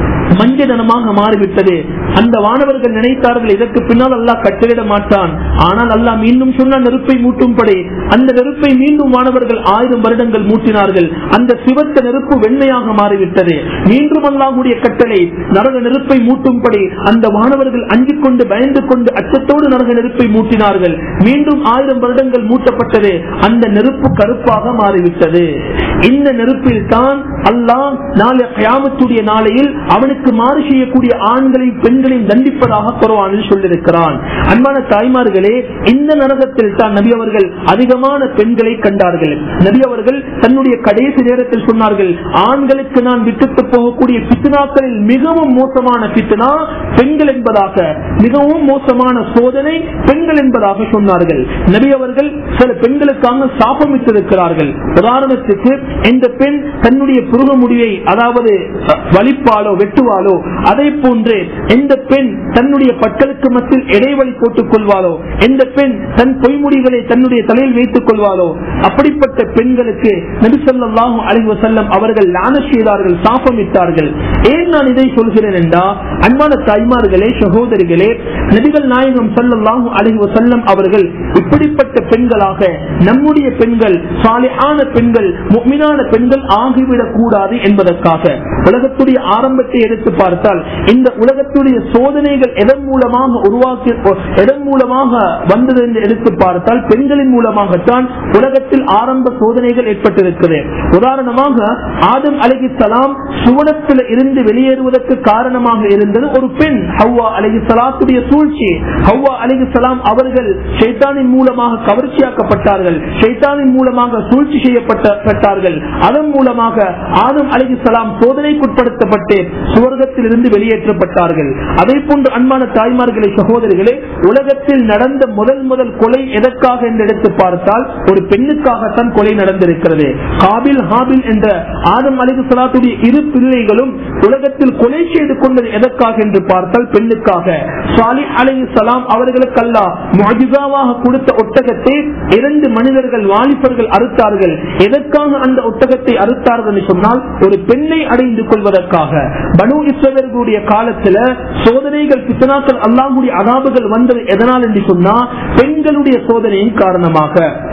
மஞ்சதனமாக மாறிவிட்டது அந்த வானவர்கள் நினைத்தார்கள் இதற்கு பின்னால் அல்லாஹ் கட்டளிட மாட்டான் ஆனால் அல்லாஹ் மீண்டும் சொன்ன நெருப்பை மூட்டும்படி அந்த நெருப்பை மீண்டும் வானவர்கள் ஆயிரம் வருடங்கள் மூட்டினார்கள் அந்த சிவத்த நெருப்பு வெண்மையாக மாறிவிட்டது மீண்டும் அல்லாஹுடைய கட்டளை நரக நெருப்பை மூட்டும்படி அந்த வானவர்கள் அஞ்சிக் கொண்டு பயந்து கொண்டு அச்சத்தோடு நரக நெருப்பை மூட்டினார்கள் மீண்டும் ஆயிரம் வருடங்கள் மூட்டப்பட்டது அந்த நெருப்பு கருப்பாக மாறிவிட்டது இந்த நெருப்பில் தான் அல்லாஹ் நாளை கயாமத்துடைய நாளையில் அவனுக்கு மாறு செய்யக்கூடிய ஆண்களையும் பெண்களையும் தண்டிப்பதாக குரவானில் சொல்லியிருக்கிறான் அன்பான தாய்மார்களே இந்த நரகத்தில் தான் நபி அவர்கள் அதிகமான பெண்களை கண்டார்கள் நபி அவர்கள் தன்னுடைய கடைசி நேரத்தில் சொன்னார்கள் ஆண்களுக்கு நான் விட்டுட்டு போகக்கூடிய பித்னாக்களில் மிகவும் மோசமான பித்னா பெண்கள் என்பதாக மிகவும் மோசமான சோதனை பெண்கள் என்பதாக சொன்னார்கள் நபி அவர்கள் சில பெண்களுக்காக சாபமிட்டிருக்கிறார்கள் உதாரணத்துக்கு இந்த பெண் தன்னுடைய புருக முடிவை அதாவது அஹ், வலிப்பாலோ வெட்டுவாளோ அதை போன்று எந்த பெண் தன்னுடைய பற்களுக்கு மத்தியில் இடைவெளி போட்டுக் கொள்வாளோ எந்த பெண் தன் பொய்முடிகளை தன்னுடைய தலையில் வைத்துக் கொள்வாளோ அப்படிப்பட்ட பெண்களுக்கு நபிசல்லாஹும் அலைஹி வஸல்லம் அவர்கள் லான செய்தார்கள் சாபமிட்டார்கள் ஏன் நான் இதை சொல்கிறேன் என்றா அன்பான தாய்மார்களே சகோதரிகளே நபிகள் நாயகம் ஸல்லல்லாஹு அலைஹி வஸல்லம் அவர்கள் இப்படிப்பட்ட பெண்களாக நம்முடைய பெண்கள் சாலிஹான பெண்கள் முக்மினான பெண்கள் ஆகிவிடக் கூடாது என்பதற்காக உலகத்துடைய ஆரம்பத்தை எடுத்து பார்த்தால் இந்த உலகத்துடைய சோதனைகள் எதன் மூலமாக உருவாக்கி எதன் மூலமாக வந்தது என்று எடுத்து பார்த்தால் பெண்களின் மூலமாகத்தான் உலகத்தில் ஆரம்ப சோதனைகள் ஏற்பட்டிருக்கிறது உதாரணமாக ஆதம் அலிகிசலாம் சுவனத்தில் இருந்து வெளியேறுவதற்கு காரணமாக இருந்தது ஒரு பெண் ஹவ்வா அலிகிசலாத்துடைய சூழ்ச்சி ஹவ்வா அலிகிசலாம் அவர்கள் ஷைத்தானின் மூலமாக கவர்ச்சியாக்கப்பட்டார்கள் ஷைத்தானின் மூலமாக சூழ்ச்சி செய்யப்பட்டார்கள் அதன் மூலமாக ஆதம் அலிகிசலாம் சோதனைக்குட்படுத்தப்பட்டு சுவர்க்கத்தில் இருந்து வெளியேற்றப்பட்டார்கள் அதே போன்று அன்பான தாய்மார்களே சகோதரிகளே உலகத்தில் நடந்த முதல் முதல் கொலை எதற்காக என்று எடுத்து பார்த்தால் ஒரு பெண்ணுக்காகத்தான் கொலை நடந்திருக்கிறது காபில் ஹாபில் என்ற ஆதம் அலிகு சலாத்துடைய இரு பிள்ளைகளும் உலகத்தில் கொலை செய்து கொண்டது எதற்காக என்று பார்த்தால் பெண்ணுக்காக சாலி அலி சலாம் அவர்களுக்கல்லா மொஜிசாவாக கொடுத்த ஒட்டகத்தை இரண்டு மனிதர்கள் வாலிபர்கள் அறுத்தார்கள் எதற்காக அந்த ஒட்டகத்தை அறுத்தார்கள் என்று சொன்னால் ஒரு பெண்ணை அடைந்து கொள்வதற்காக பனு இஸ்ரவேலுடைய காலத்துல சோதனைகள் பித்தனாக்கள் அல்லாஹுடைய அதாபுகள் வந்தது எதனால் என்று சொன்னா பெண்களுடைய சோதனையின் காரணமாக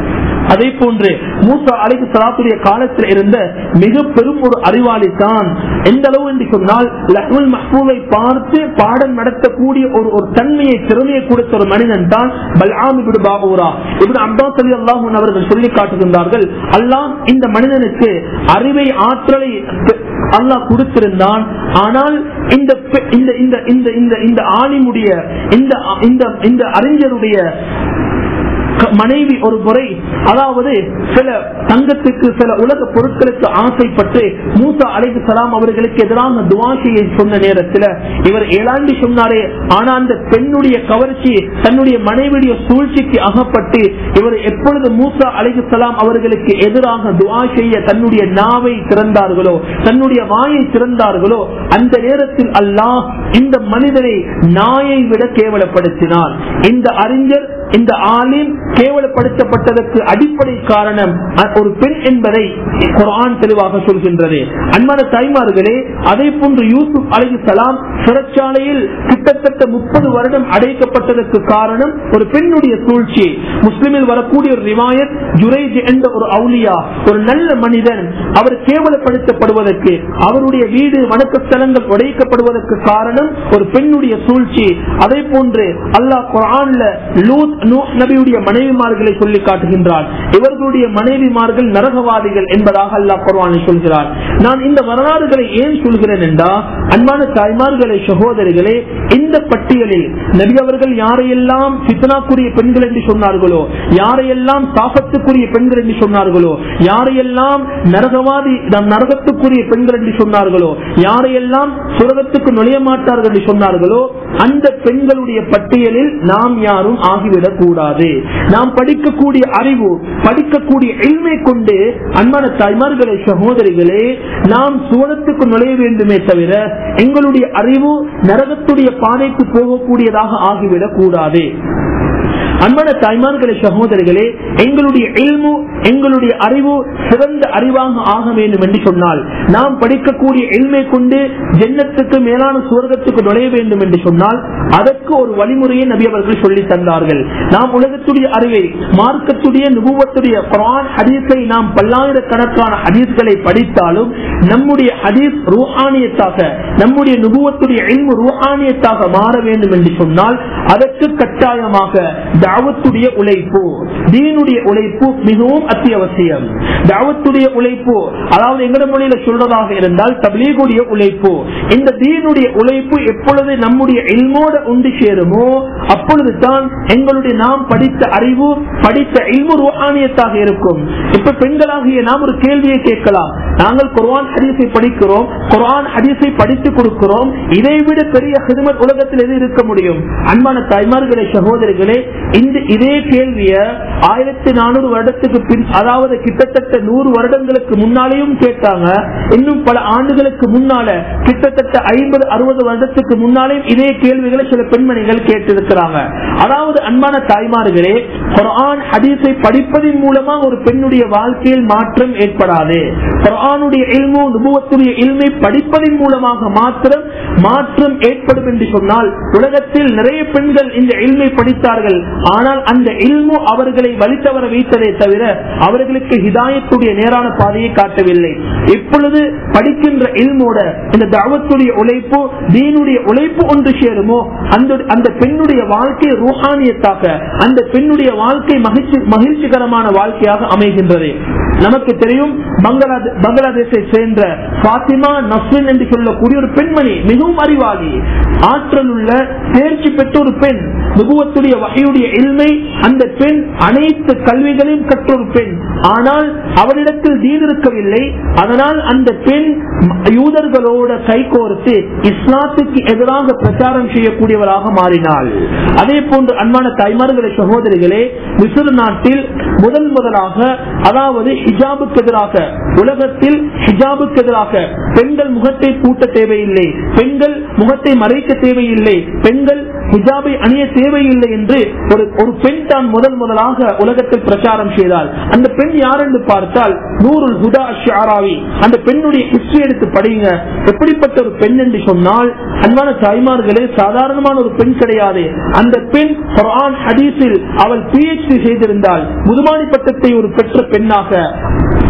அதே போன்று மூசா அலைக்கு சலாத்துடைய காலத்தில் இருந்த மிக பெரும் ஒரு அறிவாளி தான் எந்த அளவு என்று சொன்னால் லஹ்முல் மஹ்பூவை பார்த்து பாடம் நடத்தக்கூடிய ஒரு ஒரு தன்மையை திறமையை கொடுத்த ஒரு மனிதன் தான் பல்ஆம் இப்னு பாபூரா இப்னு அப்பாஸ் அலி அல்லாஹூன் அவர்கள் சொல்லி காட்டுகின்றார்கள் அல்லாஹ் இந்த மனிதனுக்கு அறிவை ஆற்றலை அல்லாஹ் கொடுத்திருந்தான் ஆனால் இந்த பெ- இந்த இந்த இந்த இந்த இந்த ஆலிமுடைய இந்த இந்த இந்த அறிஞருடைய க- மனைவி ஒரு முறை அதாவது சில தங்கத்துக்கு சில உலக பொருட்களுக்கு ஆசைப்பட்டு மூசா அலைஹி சலாம் அவர்களுக்கு எதிராக துவாசியை சொன்ன நேரத்தில் இவர் ஏழாண்டி சொன்னாரே ஆனா அந்த பெண்ணுடைய கவர்ச்சி தன்னுடைய மனைவியுடைய சூழ்ச்சிக்கு அகப்பட்டு இவர் எப்பொழுது மூசா அலைஹி சலாம் அவர்களுக்கு எதிராக துவா செய்ய தன்னுடைய நாவை திறந்தார்களோ தன்னுடைய வாயை திறந்தார்களோ அந்த நேரத்தில் அல்லாஹ் இந்த மனிதனை நாயை விட கேவலப்படுத்தினார் இந்த அறிஞர் இந்த ஆலிம் கேவலப்படுத்தப்பட்டதற்கு அடிப்படை காரணம் அ- ஒரு பெண் என்பதை குர்ஆன் தெளிவாக சொல்கின்றது அன்பான தாய்மார்களே அதே போன்று யூசுப் அலி சலாம் சிறைச்சாலையில் கிட்டத்தட்ட முப்பது வருடம் அடைக்கப்பட்டதற்கு காரணம் ஒரு பெண்ணுடைய சூழ்ச்சி முஸ்லிமில் வரக்கூடிய ஒரு ரிவாயத் ஜுரேஜ் என்ற ஒரு அவுலியா ஒரு நல்ல மனிதன் அவர் கேவலப்படுத்தப்படுவதற்கு அவருடைய வீடு வணக்க ஸ்தலங்கள் உடைக்கப்படுவதற்கு காரணம் ஒரு பெண்ணுடைய சூழ்ச்சி அதே போன்று அல்லாஹ் குரான்ல லூத் நூஹ் நபியுடைய மனைவிமார்களை சொல்லி காட்டுகின்றார் இவர்களுடைய மனைவிமார்கள் நரகவாதிகள் என்பதாக அல்லாஹ் குர்ஆனில் சொல்கிறார் நான் இந்த வரலாறுகளை ஏன் சொல்கிறேன் என்றா அன்பான தாய்மார்களே சகோதரிகளே இந்த பட்டியலில் நபி அவர்கள் யாரையெல்லாம் பித்தனாக்குரிய பெண்கள் என்று சொன்னார்களோ யாரையெல்லாம் சாபத்துக்குரிய பெண்கள் என்று சொன்னார்களோ யாரையெல்லாம் நரகவாதி நம் நரகத்துக்குரிய பெண்கள் என்று சொன்னார்களோ யாரையெல்லாம் சுரகத்துக்கு நுழைய மாட்டார்கள் என்று சொன்னார்களோ அந்த பெண்களுடைய பட்டியலில் நாம் யாரும் ஆகிவிடக் கூடாது நாம் படிக்கக்கூடிய அறிவு படிக்கக்கூடிய எளிமை கொண்டு அன்பான தாய்மார்களே சகோதரிகளே நாம் சுவனத்துக்கு நுழைய வேண்டுமே தவிர எங்களுடைய அறிவு நரகத்துடைய பாதைக்கு போகக்கூடியதாக ஆகிவிடக் கூடாது அன்பான தாய்மார்களே சகோதரிகளே எங்களுடைய இல்மு எங்களுடைய அறிவு சிறந்த அறிவாக ஆக வேண்டும் என்று சொன்னால் நாம் படிக்கக்கூடிய எல்மை கொண்டு ஜென்னத்துக்கு மேலான சுவர்க்கத்துக்கு நுழைய வேண்டும் என்று சொன்னால் அதற்கு ஒரு வழிமுறையை நபி அவர்கள் சொல்லி தந்தார்கள் நாம் உலகத்துடைய அறிவை மார்க்கத்துடைய நுபுவத்துடைய குரான் ஹதீஸை நாம் பல்லாயிரக்கணக்கான ஹதீஸ்களை படித்தாலும் நம்முடைய ஹதீஸ் ரூஹானியத்தாக நம்முடைய நுபுவத்துடைய எல்மு ரூஹானியத்தாக மாற வேண்டும் என்று சொன்னால் அதற்கு கட்டாயமாக தாவத்துடைய உழைப்பு தீனுடைய உழைப்பு மிகவும் அத்தியாவசியம் தாவத்துடைய உழைப்பு அதாவது எங்கட மொழியில சொல்றதாக இருந்தால் தபிலீகுடைய உழைப்பு இந்த தீனுடைய உழைப்பு எப்பொழுது நம்முடைய இல்மோட உண்டு சேருமோ அப்பொழுது தான் எங்களுடைய நாம் படித்த அறிவு படித்த இல்மு ருஹானியத்தாக இருக்கும் இப்ப பெண்களாகிய நாம் ஒரு கேள்வியை கேட்கலாம் நாங்கள் குர்ஆன் ஹதீஸை படிக்கிறோம் குர்ஆன் ஹதீஸை படித்து கொடுக்கிறோம் இதை விட பெரிய ஹிதமத் உலகத்தில் எது இருக்க முடியும் அன்பான தாய்மார்களே சகோதரிகளே இந்த இதே கேள்விய ஆயிரத்தி நானூறு வருடத்துக்கு பின் அதாவது கிட்டத்தட்ட நூறு வருடங்களுக்கு முன்னாலேயும் கேட்டாங்க இன்னும் பல ஆண்டுகளுக்கு முன்னால கிட்டத்தட்ட ஐம்பது அறுபது வருடத்துக்கு முன்னாலேயும் இதே கேள்விகளை சில பெண்மணிகள் கேட்டிருக்கிறாங்க அதாவது அன்பான தாய்மார்களே குர்ஆன் ஹதீஸை படிப்பதன் மூலமா ஒரு பெண்ணுடைய வாழ்க்கையில் மாற்றம் ஏற்படாது குர்ஆனுடைய இல்மு நுபுவத்துடைய இல்மை படிப்பதன் மூலமாக மாத்திரம் மாற்றம் ஏற்படும் என்று சொன்னால் உலகத்தில் நிறைய பெண்கள் இந்த இல்மை படித்தார்கள் ஆனால் அந்த இல்மு அவர்களை வலித்தவர வைத்ததே தவிர அவர்களுக்கு ஹிதாயத்துடைய நேரான பாதையை காட்டவில்லை இப்பொழுது படிக்கின்ற இல்மோட இந்த தாவத்துடைய உழைப்பு தீனுடைய உழைப்பு ஒன்று சேருமோ அந்த அந்த பெண்ணுடைய வாழ்க்கை ரூஹானியத்தாக அந்த பெண்ணுடைய வாழ்க்கை மகிழ்ச்சி மகிழ்ச்சிகரமான வாழ்க்கையாக அமைகின்றது நமக்கு தெரியும் பங்களாதே பங்களாதேஷை சேர்ந்த பாத்திமா நஸ்ரின் என்று சொல்லக்கூடிய ஒரு பெண்மணி மிகவும் அறிவாளி ஆற்றல் உள்ள தேர்ச்சி பெற்ற ஒரு பெண் நுகுவத்துடைய வகையுடைய இல்மை அந்த பெண் அனைத்து கல்விகளையும் கற்ற ஒரு பெண் ஆனால் அவரிடத்தில் தீன் இருக்கவில்லை அதனால் அந்த பெண் யூதர்களோட கைகோர்த்து இஸ்லாத்துக்கு எதிராக பிரச்சாரம் செய்யக்கூடியவராக மாறினாள் அதே போன்று அன்பான தாய்மார்களே சகோதரிகளே மிசுர் நாட்டில் முதல் முதலாக அதாவது ஹிஜாபுக்கு எதிராக உலகத்தில் ஹிஜாபுக்கு எதிராக பெண்கள் முகத்தை பூட்ட தேவையில்லை பெண்கள் முகத்தை மறைக்க தேவையில்லை பெண்கள் ஹிஜாபை அணிய தேவையில்லை என்று ஒரு ஒரு பெண் தான் முதல் முதலாக உலகத்தில் பிரச்சாரம் செய்தால் அந்த பெண் யார் என்று பார்த்தால் நூறுல் ஹுதா ஷாராவி அந்த பெண்ணுடைய ஹிஸ்டரி எடுத்து படிங்க எப்படிப்பட்ட ஒரு பெண் என்று சொன்னால் அன்பான தாய்மார்களே சாதாரணமான ஒரு பெண் கிடையாது அந்த பெண் குர்ஆன் ஹதீஸில் அவள் பிஹெச்டி செய்திருந்தால் முதுமானி பட்டத்தை ஒரு பெற்ற பெண்ணாக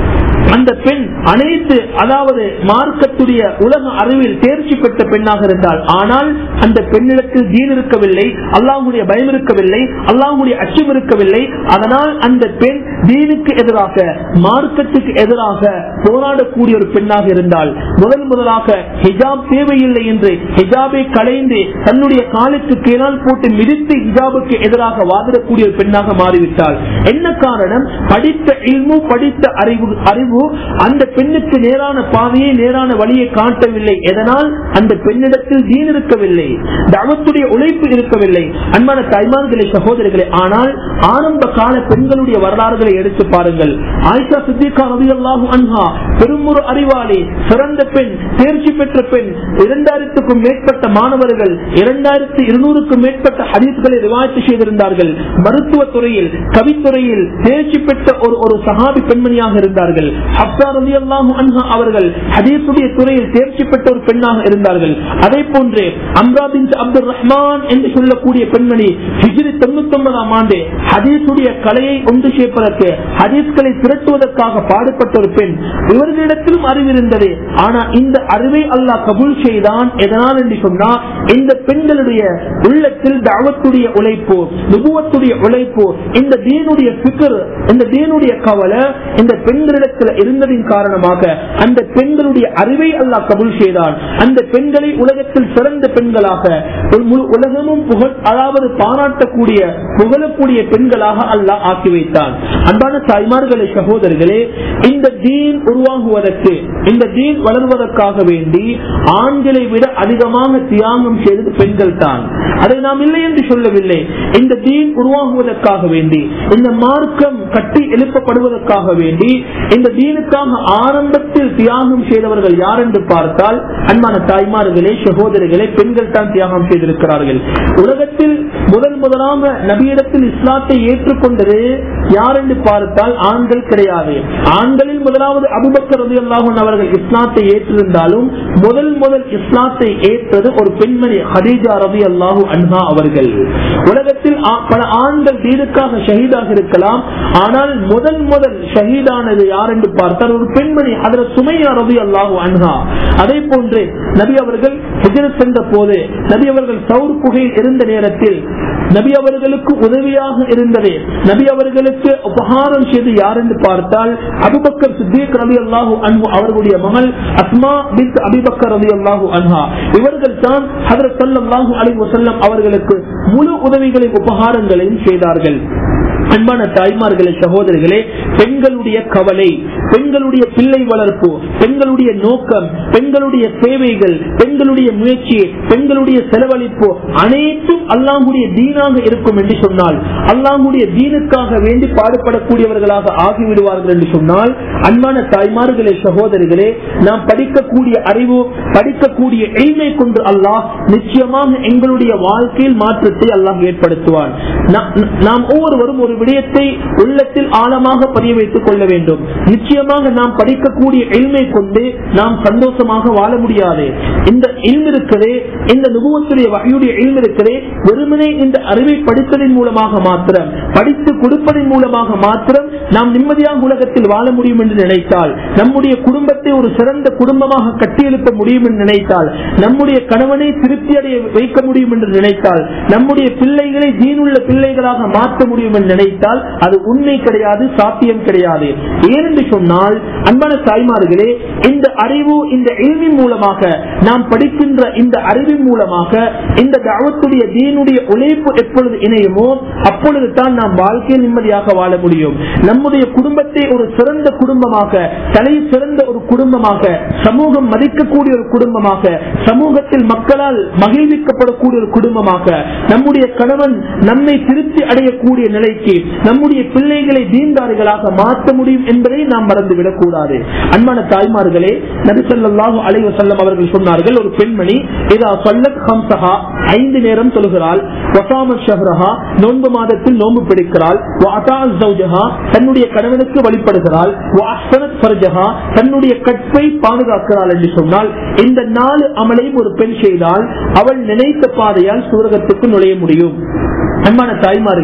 அந்த பெண் அனைத்து அதாவது மார்க்கத்துடைய உலக அறிவில் தேர்ச்சி பெற்ற பெண்ணாக இருந்தால் ஆனால் அந்த பெண்ணிடத்தில் தீன் இருக்கவில்லை அல்லாஹுடைய பயம் இருக்கவில்லை அல்லாஹுடைய அச்சம் இருக்கவில்லை அதனால் அந்த பெண் தீனுக்கு எதிராக மார்க்கத்துக்கு எதிராக போராடக்கூடிய ஒரு பெண்ணாக இருந்தால் முதல் முதலாக ஹிஜாப் தேவையில்லை என்று ஹிஜாபை களைந்து தன்னுடைய காலுக்கு கீழால் போட்டு மிதித்து ஹிஜாபுக்கு எதிராக வாதிடக்கூடிய ஒரு பெண்ணாக மாறிவிட்டால் என்ன காரணம் படித்த இல்மு படித்த அறிவு அறிவு அந்த பெண்ணுக்கு நேரான பாதையை நேரான வழியை காட்டவில்லை எதனால் அந்த பெண்ணிடத்தில் தீன் இருக்கவில்லை தவத்துடைய உழைப்பு இருக்கவில்லை அன்பான தாய்மார்களே சகோதரிகளே ஆனால் ஆரம்ப கால பெண்களுடைய வரலாறுகளை எடுத்து பாருங்கள் ஆயிஷா சித்திகா ரலியல்லாஹு அன்ஹா பெரும் ஒரு அறிவாளி சிறந்த பெண் தேர்ச்சி பெற்ற பெண் இரண்டாயிரத்துக்கும் மேற்பட்ட மாணவர்கள் இரண்டாயிரத்து இருநூறுக்கும் மேற்பட்ட ஹதீஸ்களை ரிவாய்த்து செய்திருந்தார்கள் மருத்துவ துறையில் கவித்துறையில் தேர்ச்சி பெற்ற ஒரு ஒரு சஹாபி பெண்மணியாக இருந்தார்கள் ஹப்சா ரலியல்லாஹு அன்ஹா அவர்கள் ஹதீஸுடைய துறையில் தேர்ச்சி பெற்ற ஒரு பெண்ணாக இருந்தார்கள் அதே போன்று அம்ரா பின் அப்துல் ரஹ்மான் என்று சொல்லக்கூடிய பெண்மணி ஹிஜ்ரி தொண்ணூத்தி ஒன்பதாம் ஆண்டு ஹதீஸுடைய கலையை ஒன்று சேர்ப்பதற்கு ஹதீஸ்களை திரட்டுவதற்காக பாடுபட்ட ஒரு பெண் இவர்களிடத்திலும் அறிவு இருந்தது ஆனா இந்த அறிவை அல்லாஹ் கபூல் செய்தான் எதனால் என்று சொன்னா இந்த பெண்களுடைய உள்ளத்தில் தாவத்துடைய உழைப்பு நுபுவத்துடைய உழைப்பு இந்த தீனுடைய பிக்கர் இந்த தீனுடைய கவலை இந்த பெண்களிடத்தில் இருந்ததின் காரணமாக அந்த பெண்களுடைய அறிவை அல்லாஹ் கபூல் செய்தான் அந்த பெண்களை உலகத்தில் சிறந்த பெண்களாக ஒரு முழு உலகமும் புகழ் அதாவது பாராட்டக்கூடிய புகழக்கூடிய பெண்களாக அல்லாஹ் ஆக்கி வைத்தான் அன்பான தாய்மார்களே சகோதரர்களே இந்த தீன் உருவாகுவதற்கு இந்த தீன் வளர்வதற்காக வேண்டி ஆண்களை விட அதிகமாக தியாகம் செய்தது பெண்கள் தான் அதை நாம் இல்லை என்று சொல்லவில்லை இந்த தீன் உருவாகுவதற்காக வேண்டி இந்த மார்க்கம் கட்டி எழுப்பப்படுவதற்காக வேண்டி இந்த தீனுக்காக ஆரம்பத்தில் தியாகம் செய்தவர்கள் யார் என்று பார்த்தால் அன்பான தாய்மார்களே சகோதரிகளே பெண்கள் தான் தியாகம் செய்திருக்கிறார்கள் உலகத்தில் முதல் முதலாக நபியிடத்தில் இஸ்லாத்தை ஏற்றுக்கொண்டது யார் என்று பார்த்தால் ஆண்கள் கிடையாது ஆண்களில் முதலாவது அபுபக்கர் ரதி அல்லாஹன் அவர்கள் இஸ்லாத்தை ஏற்றிருந்தாலும் முதல் முதல் இஸ்லாத்தை ஏற்றது ஒரு பெண்மணி ஹதீஜா ரதி அல்லாஹு அன்ஹா அவர்கள் உலகத்தில் ஆ- பல ஆண்கள் தீனுக்காக ஷஹீதாக இருக்கலாம் ஆனால் முதல் முதல் ஷஹீதானது யார் என்று பார்த்தால் ஒரு பெண்மணி அதில் சுமையா ரதி அல்லாஹு அன்ஹா அதே போன்று நபி அவர்கள் ஹிஜ்ரத் சென்ற போது நபி அவர்கள் சவுர் குகையில் இருந்த நேரத்தில் நபி அவர்களுக்கு உதவியாக இருந்தது நபி அவர்களுக்கு உபகாரம் செய்து யார் என்று பார்த்தால் அபுபக்கர் சித்திக் ரவி அல்லாஹு அன்ஹு அவர்களுடைய மகள் அஸ்மா பின் அபிபக்கர் ரவி அல்லாஹு அன்ஹா இவர்கள் தான் ஹதரத் ஸல்லல்லாஹு அலைஹி வஸல்லம் அவர்களுக்கு முழு உதவிகளையும் உபகாரங்களையும் செய்தார்கள் அன்பான தாய்மார்களே சகோதரிகளே பெண்களுடைய கவலை பெண்களுடைய பிள்ளை வளர்ப்பு பெண்களுடைய நோக்கம் பெண்களுடைய சேவைகள் பெண்களுடைய முயற்சி பெண்களுடைய செலவழிப்பு அனைத்தும் அல்லாஹுடைய தீனாக இருக்கும் என்று சொன்னால் அல்லாஹுடைய தீனுக்காக வேண்டி பாடுபடக்கூடியவர்களாக ஆகிவிடுவார்கள் என்று சொன்னால் அன்பான தாய்மார்களே சகோதரிகளே நாம் படிக்கக்கூடிய அறிவு படிக்கக்கூடிய எளிமை கொண்டு அல்லாஹ் நிச்சயமாக எங்களுடைய வாழ்க்கையில் மாற்றத்தை அல்லாஹ் ஏற்படுத்துவான் நா- நாம் ஒவ்வொருவரும் ஒரு விடயத்தை உள்ளத்தில் ஆழமாக பதிய வைத்துக் கொள்ள வேண்டும் நிச்சயமாக நாம் படிக்கக்கூடிய எளிமை கொண்டு நாம் சந்தோஷமாக வாழ முடியாது இந்த இல்ம் இருக்கிறே இந்த நுபுவத்துடைய வகையுடைய இல்ம் இருக்கிறே வெறுமனே இந்த அறிவை படித்ததன் மூலமாக மாத்திரம் படித்து கொடுப்பதன் மூலமாக மாத்திரம் நாம் நிம்மதியாக உலகத்தில் வாழ முடியும் என்று நினைத்தால் நம்முடைய குடும்பத்தை ஒரு சிறந்த குடும்பமாக கட்டியெழுப்ப முடியும் என்று நினைத்தால் நம்முடைய கணவனை திருப்தி அடைய வைக்க முடியும் என்று நினைத்தால் நம்முடைய பிள்ளைகளை தீனுள்ள பிள்ளைகளாக மாற்ற முடியும் என்று நினைத்தால் அது உண்மை கிடையாது சாத்தியம் கிடையாது ஏனென்று சொன்னால் அன்பான தாய்மார்களே இந்த அறிவு இந்த எளிவின் மூலமாக நாம் படிக்கின்ற இந்த அறிவின் மூலமாக இந்த தாவத்துடைய தீனுடைய உழைப்பு எப்பொழுது இணையுமோ அப்பொழுது தான் நாம் வாழ்க்கையில் நிம்மதியாக வாழ முடியும் நம்முடைய குடும்பத்தை ஒரு சிறந்த குடும்பமாக தலை சிறந்த ஒரு குடும்பமாக சமூகம் மதிக்கக்கூடிய ஒரு குடும்பமாக சமூகத்தில் மக்களால் மகிழ்விக்கப்படக்கூடிய ஒரு குடும்பமாக நம்முடைய கணவன் நம்மை திருப்தி அடையக்கூடிய நிலைக்கு நம்முடைய பிள்ளைகளை தீண்டாரிகளாக மாற்ற முடியும் என்பதை நாம் மறந்துவிடக் கூடாது அன்பான தாய்மார்களே நபிசல்லாஹு அலைவ செல்லம் அவர்கள் சொன்னார்கள் ஒரு பெண்மணி இதா சொல்லத் ஹம்சஹா ஐந்து நேரம் தொழுகிறாள் வசாமத் ஷஹ்ரஹா நோன்பு மாதத்தில் நோன்பு பிடிக்கிறாள் வஅதாஅத் ஜௌஜஹா தன்னுடைய கணவனுக்கு வழிபடுகிறாள் வஅஹ்சனத் ஃபர்ஜஹா தன்னுடைய கற்பை பாதுகாக்கிறாள் என்று சொன்னால் இந்த நாலு அமலையும் ஒரு பெண் செய்தால் அவள் நினைத்த பாதையால் சூரகத்துக்கு நுழைய முடியும் அன்பான தாய்மார்களே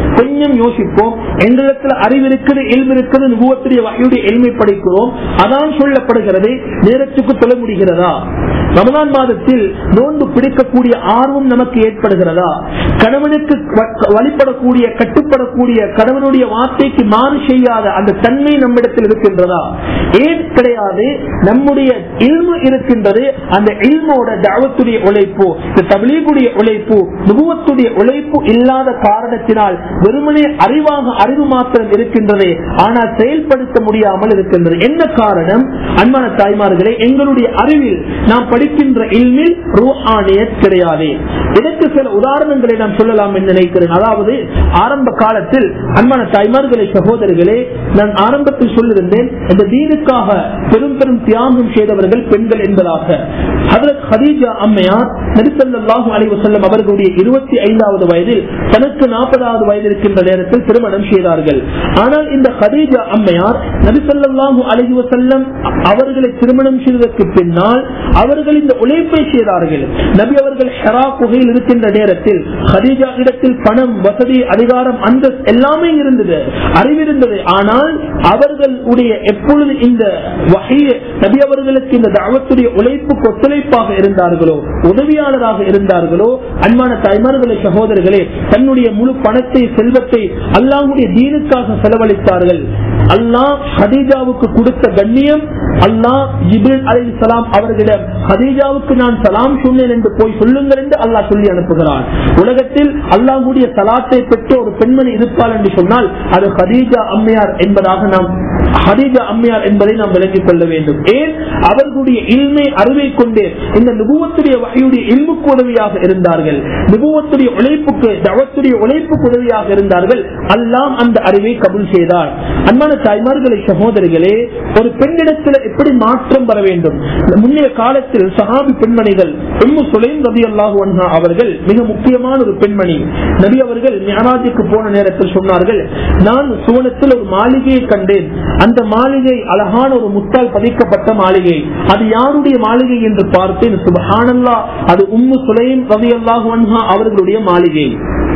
கொஞ்சம் யோசிப்போம் எங்களிடத்துல அறிவு இருக்குது எல்மு இருக்குது நுகுவத்துடைய வகையுடைய எல்மை படிக்கிறோம் அதான் சொல்லப்படுகிறது நேரத்துக்கு சொல்ல முடிகிறதா ரமதான் மாதத்தில் நோன்பு பிடிக்கக்கூடிய ஆர்வம் நமக்கு ஏற்படுகிறதா கணவனுக்கு வ- வழிபடக்கூடிய கட்டுப்படக்கூடிய கணவனுடைய வார்த்தைக்கு மாறு செய்யாத அந்த தன்மை நம்மிடத்தில் இருக்கின்றதா ஏன் கிடையாது நம்முடைய இல்மு இருக்கின்றது அந்த இல்மோட தாவத்துடைய உழைப்பு இந்த தபிலீகுடைய உழைப்பு நுகுவத்துடைய உழைப்பு இல்லாத காரணத்தினால் வெறுமனே அறிவாக அறிவு மாத்திரம் இருக்கின்றது ஆனால் செயல்படுத்த முடியாமல் இருக்கின்றது என்ன காரணம் அன்பான தாய்மார்களே எங்களுடைய அறிவில் நாம் படிக்கின்ற இல்மில் ரூஹானியத் கிடையாது இதற்கு சில உதாரணங்களை நாம் சொல்லலாம் என்று நினைக்கிறேன் அதாவது ஆரம்ப காலத்தில் அன்பான தாய்மார்களே சகோதரர்களே நான் ஆரம்பத்தில் சொல்லியிருந்தேன் இந்த தீனுக்காக பெரும் பெரும் தியாகம் செய்தவர்கள் பெண்கள் என்பதாக ஹதரத் ஹதீஜா அம்மையார் நபிசல்லாஹு அலைஹி வஸல்லம் அவர்களுடைய இருபத்தி ஐந்தாவது வயதில் தனக்கு நாற்பதாவது வயது இருக்கின்ற நேரத்தில் திருமணம் செய்தார்கள் ஆனால் இந்த ஹதீஜா அம்மையார் நபிசல்லாஹு அலைஹி வஸல்லம் அவர்களை திருமணம் செய்வதற்கு பின்னால் அவர்கள் இந்த உழைப்பை செய்தார்கள் நபி அவர்கள் ஹெரா குகையில் இருக்கின்ற நேரத்தில் ஹதீஜா இடத்தில் பணம் வசதி அதிகாரம் அந்த எல்லாமே இருந்தது அறிவிருந்தது ஆனால் அவர்களுடைய எப்பொழுது இந்த வகையை நபி அவர்களுக்கு இந்த தாவத்துடைய உழைப்பு ஒத்துழைப்பாக இருந்தார்களோ உதவியாளராக இருந்தார்களோ அன்பான தாய்மார்களே சகோதரர்களே தன்னுடைய முழு பணத்தை செல்வத்தை அல்லாஹுடைய தீனுக்காக செலவழித்தார்கள் அல்லாஹ் ஹதீஜாவுக்கு கொடுத்த கண்ணியம் அல்லாஹ் ஜிபின் அலி சலாம் அவர்களிடம் ஹதீஜாவுக்கு நான் சலாம் சொன்னேன் என்று போய் சொல்லுங்கள் என்று அல்லாஹ் சொல்லி அனுப்புகிறான் உலகத்தில் அல்லாஹுடைய சலாத்தை பெற்ற ஒரு பெண்மணி இருப்பாள் என்று சொன்னால் அது ஹதீஜா அம்மையார் என்பதாக நாம் ஹதீஜா அம்மையார் என்பதை நாம் விளங்கிக் கொள்ள வேண்டும் ஏன் அவர்களுடைய இல்மை அறிவை கொண்டே இந்த நுபுவத்துடைய வகையுடைய இல்முக்கு உதவியாக இருந்தார்கள் நுபுவத்துடைய உழைப்புக்கு தவத்துடைய உழைப்புக்கு உதவியாக இருந்தார்கள் அல்லாம் அந்த அறிவை கபுல் செய்தார் அன்பான தாய்மார்களை சகோதரிகளே ஒரு பெண்ணிடத்தில் எப்படி மாற்றம் வர வேண்டும் முன்னைய காலத்தில் சஹாபி பெண்மணிகள் உம்மு சுலைம் ரபி அல்லாஹு அவர்கள் மிக முக்கியமான ஒரு பெண்மணி நபி அவர்கள் மியராஜுக்கு போன நேரத்தில் சொன்னார்கள் நான் சூனத்தில் ஒரு மாளிகையை கண்டேன் அந்த மாளிகை அழகான ஒரு முத்தால் பதிக்கப்பட்ட மாளிகை அது யாருடைய மாளிகை என்று பார்த்தேன் சுபஹானல்லா அது உம்மு சுலைம் ரவி அல்லாஹு அவர்களுடைய மாளிகை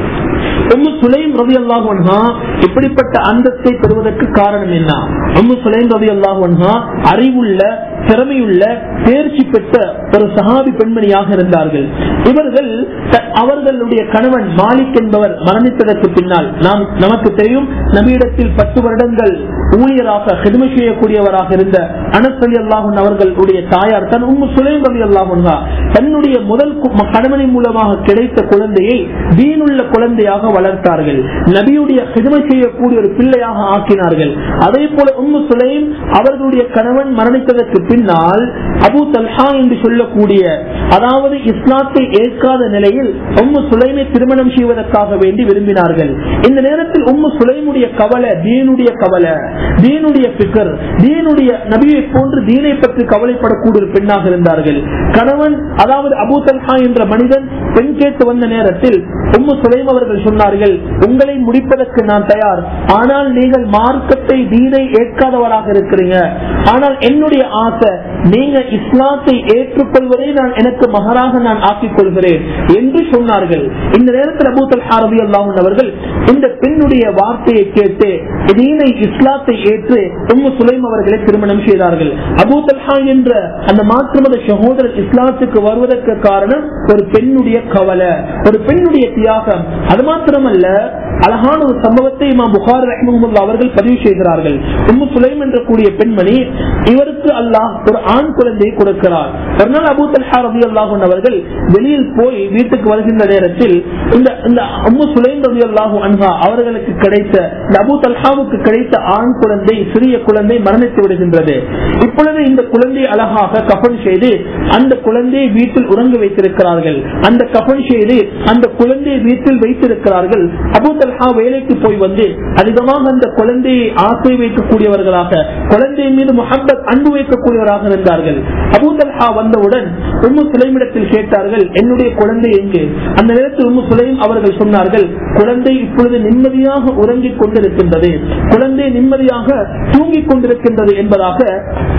உம்மு சுலைம் ரவி அல்லாஹா இப்படிப்பட்ட அந்தத்தை பெறுவதற்கு காரணம் என்ன உம்மு சுலைம் ரவி அல்லாஹா அறிவுள்ள திறமையுள்ள தேர்ச்சி பெற்ற ஒரு சஹாபி பெண்மணியாக இருந்தார்கள் இவர்கள் த- அவர்களுடைய கணவன் மாலிக் என்பவர் மரணித்ததற்கு பின்னால் நாம் நமக்கு தெரியும் நபியிடத்தில் பத்து வருடங்கள் ஊழியராக ஹிதுமை செய்யக்கூடியவராக இருந்த அனஸ் அலி அல்லாஹன் அவர்களுடைய தாயார் தன் உம்மு சுலைம் ரவி அல்லாஹா தன்னுடைய முதல் கு- கணவனின் மூலமாக கிடைத்த குழந்தையை தீனுள்ள குழந்தையாக வளர்த்தார்கள் நபியுடைய ஹிதுமை செய்யக்கூடிய ஒரு பிள்ளையாக ஆக்கினார்கள் அதே போல உம்மு சுலைம் அவர்களுடைய கணவன் மரணித்ததற்கு பின்னால் அபு தல்ஹா என்று சொல்லக்கூடிய அதாவது இஸ்லாத்தை ஏற்காத நிலையில் உம்மு சுலைமை திருமணம் செய்வதற்காக வேண்டி விரும்பினார்கள் இந்த நேரத்தில் உம்மு சுலைமுடைய கவலை தீனுடைய கவலை தீனுடைய பிக்கர் தீனுடைய நபியை போன்று தீனை பற்றி கவலைப்படக்கூடிய ஒரு பெண்ணாக இருந்தார்கள் கணவன் அதாவது அபு தல்ஹா என்ற மனிதன் பெண் கேட்டு வந்த நேரத்தில் உம்மு சுலைம் அவர்கள் சொன்னார்கள் உங்களை முடிப்பதற்கு நான் தயார் ஆனால் நீங்கள் மார்க்கத்தை தீனை ஏற்காதவராக இருக்கிறீங்க ஆனால் என்னுடைய ஆசை நீங்க இஸ்லாத்தை ஏற்றுக்கொள்வதை நான் எனக்கு மகராக நான் ஆக்கிக் கொள்கிறேன் என்று சொன்னார்கள் இந்த நேரத்தில் அபூத்தல் ஹாரபி அல்லாஹன் அவர்கள் இந்த பெண்ணுடைய வார்த்தையை கேட்டு தீனை இஸ்லாத்தை ஏற்று உம்மு சுலைம் அவர்களை திருமணம் செய்தார்கள் அபூத்தல்ஹா என்ற அந்த மாற்றுமத சகோதரர் இஸ்லாத்துக்கு வருவதற்கு காரணம் ஒரு பெண்ணுடைய கவலை ஒரு பெண்ணுடைய தியாகம் அது மாத்திரமல்ல அழகான ஒரு சம்பவத்தை இமாம் புகார் ரஹ்மஹுல்லா அவர்கள் பதிவு செய்கிறார்கள் உம்மு சுலைம் என்ற கூடிய பெண்மணி இவருக்கு அல்லாஹ் ஒரு ஆண் குழந்தையை கொடுக்கிறார் ஒரு நாள் அபூ தல்ஹா ரபி அல்லாஹன் அவர்கள் வெளியில் போய் வீட்டுக்கு வருகின்ற நேரத்தில் இந்த இந்த உம்மு சுலைம் ரபி அல்லாஹு அன்ஹா அவர்களுக்கு கிடைத்த இந்த அபூ தல்ஹாவுக்கு கிடைத்த ஆண் குழந்தை சிறிய குழந்தை மரணித்து விடுகின்றது இப்பொழுது இந்த குழந்தை அழகாக கஃன் செய்து அந்த குழந்தையை வீட்டில் உறங்க வைத்திருக்கிறார்கள் அந்த கஃன் செய்து அந்த குழந்தையை வீட்டில் வைத்திருக்கிறார்கள் அபூ தல்ஹா வேலைக்கு போய் வந்து அதிகமாக அந்த குழந்தையை ஆசை வைக்கக்கூடியவர்களாக குழந்தை மீது முகப்பத் அன்பு வைக்கக்கூடியவராக இருந்தார்கள் அபூ தல்ஹா வந்தவுடன் உம்மு சுலைமிடத்தில் கேட்டார்கள் என்னுடைய குழந்தை எங்கே அந்த நேரத்தில் உம்மு சுலைம் அவர்கள் சொன்னார்கள் குழந்தை இப்பொழுது நிம்மதியாக உறங்கிக் கொண்டிருக்கின்றது குழந்தை நிம்மதியாக தூங்கிக் கொண்டிருக்கின்றது என்பதாக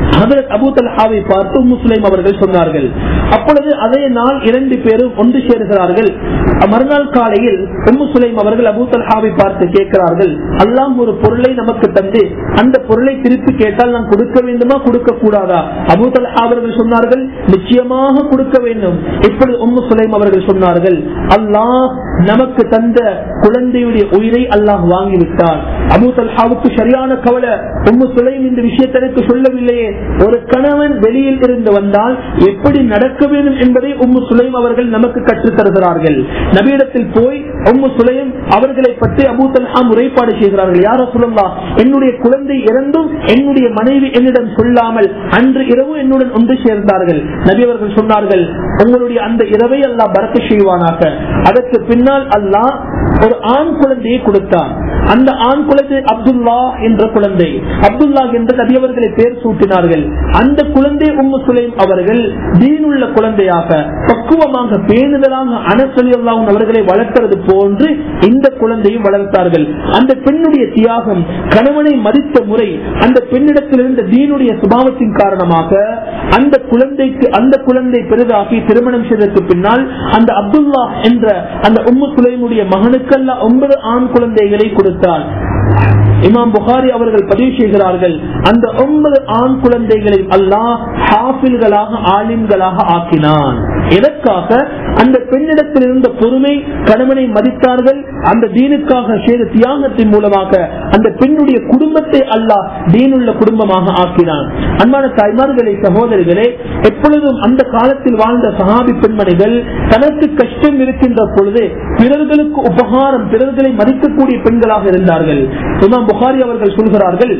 ஹதரத் அபூ தல்ஹாவை பார்த்து முஸ்லிம் அவர்கள் சொன்னார்கள் அப்பொழுது அதே நாள் இரண்டு பேரும் ஒன்று சேருகிறார்கள் மறுநாள் காலையில் உம்மு சுலைம் அவர்கள் அபூ தல்ஹாவை பார்த்து கேட்கிறார்கள் அல்லாம் ஒரு பொருளை நமக்கு தந்து அந்த பொருளை திருப்பி கேட்டால் நான் கொடுக்க வேண்டுமா கொடுக்க கூடாதா அபூ தல்ஹா அவர்கள் சொன்னார்கள் நிச்சயமாக கொடுக்க வேண்டும் இப்பொழுது உம்மு சுலைம் அவர்கள் சொன்னார்கள் அல்லாஹ் நமக்கு தந்த குழந்தையுடைய உயிரை அல்லாஹ் வாங்கிவிட்டார் அபூ தல்ஹாவுக்கு சரியான கவலை உம்மு சுலைம் இந்த விஷயத்தை எனக்கு சொல்லவில்லையே ஒரு கணவன் வெளியில் இருந்து வந்தால் எப்படி நடக்க வேண்டும் என்பதை உம்மு சுலைம் அவர்கள் நமக்கு கற்றுத் தருகிறார்கள் நபியிடத்தில் போய் உம்மு சுலைம் அவர்களை பற்றி அபூ தல்ஹா முறைப்பாடு செய்கிறார்கள் யார சொல்லலாம் என்னுடைய குழந்தை இறந்தும் என்னுடைய மனைவி என்னிடம் சொல்லாமல் அன்று இரவு என்னுடன் ஒன்று சேர்ந்தார்கள் நபி அவர்கள் சொன்னார்கள் உங்களுடைய அந்த இரவை அல்லாஹ் பறக்க செய்வானாக அதற்கு பின்னால் அல்லாஹ் ஒரு ஆண் குழந்தையை கொடுத்தார் அந்த ஆண் குழந்தை அப்துல்லா என்ற குழந்தை அப்துல்லா என்ற நபி அவர்களை பேர் சூட்டினார்கள் அந்த குழந்தை உம்மு சுலைம் அவர்கள் தீனுள்ள குழந்தையாக பக்குவமாக பேணுதலாக அனசலி அல்லாஹ் அவர்களை வளர்க்கிறது போன்று இந்த குழந்தையும் வளர்த்தார்கள் அந்த பெண்ணுடைய தியாகம் கணவனை மதித்த முறை அந்த பெண்ணிடத்தில் இருந்த தீனுடைய சுபாவத்தின் காரணமாக அந்த குழந்தைக்கு அந்த குழந்தை பெரிதாகி திருமணம் செய்ததற்கு பின்னால் அந்த அப்துல்லா என்ற அந்த உம்மு சுலைமுடைய மகனுக்கல்ல ஒன்பது ஆண் குழந்தைகளை கொடுத்தார் இமாம் புகாரி அவர்கள் பதிவு செய்கிறார்கள் அந்த ஒன்பது ஆண் குழந்தைகளை அல்லாஹ் ஹாஃபில்களாக ஆலிம்களாக ஆக்கினான் எதற்காக அந்த பெண்ணிடத்தில் இருந்த பொறுமை கணவனை மதித்தார்கள் அந்த தீனுக்காக செய்த தியாகத்தின் மூலமாக அந்த பெண்ணுடைய குடும்பத்தை அல்லாஹ் தீனுள்ள குடும்பமாக ஆக்கினான் அன்பான தாய்மார்களே சகோதரிகளே எப்பொழுதும் அந்த காலத்தில் வாழ்ந்த சஹாபி பெண்மணிகள் தனக்கு கஷ்டம் இருக்கின்ற பொழுது பிறர்களுக்கு உபகாரம் பிறர்களை மதிக்கக்கூடிய பெண்களாக இருந்தார்கள் இமாம் புகாரி அவர்கள் சொல்கிறார்கள்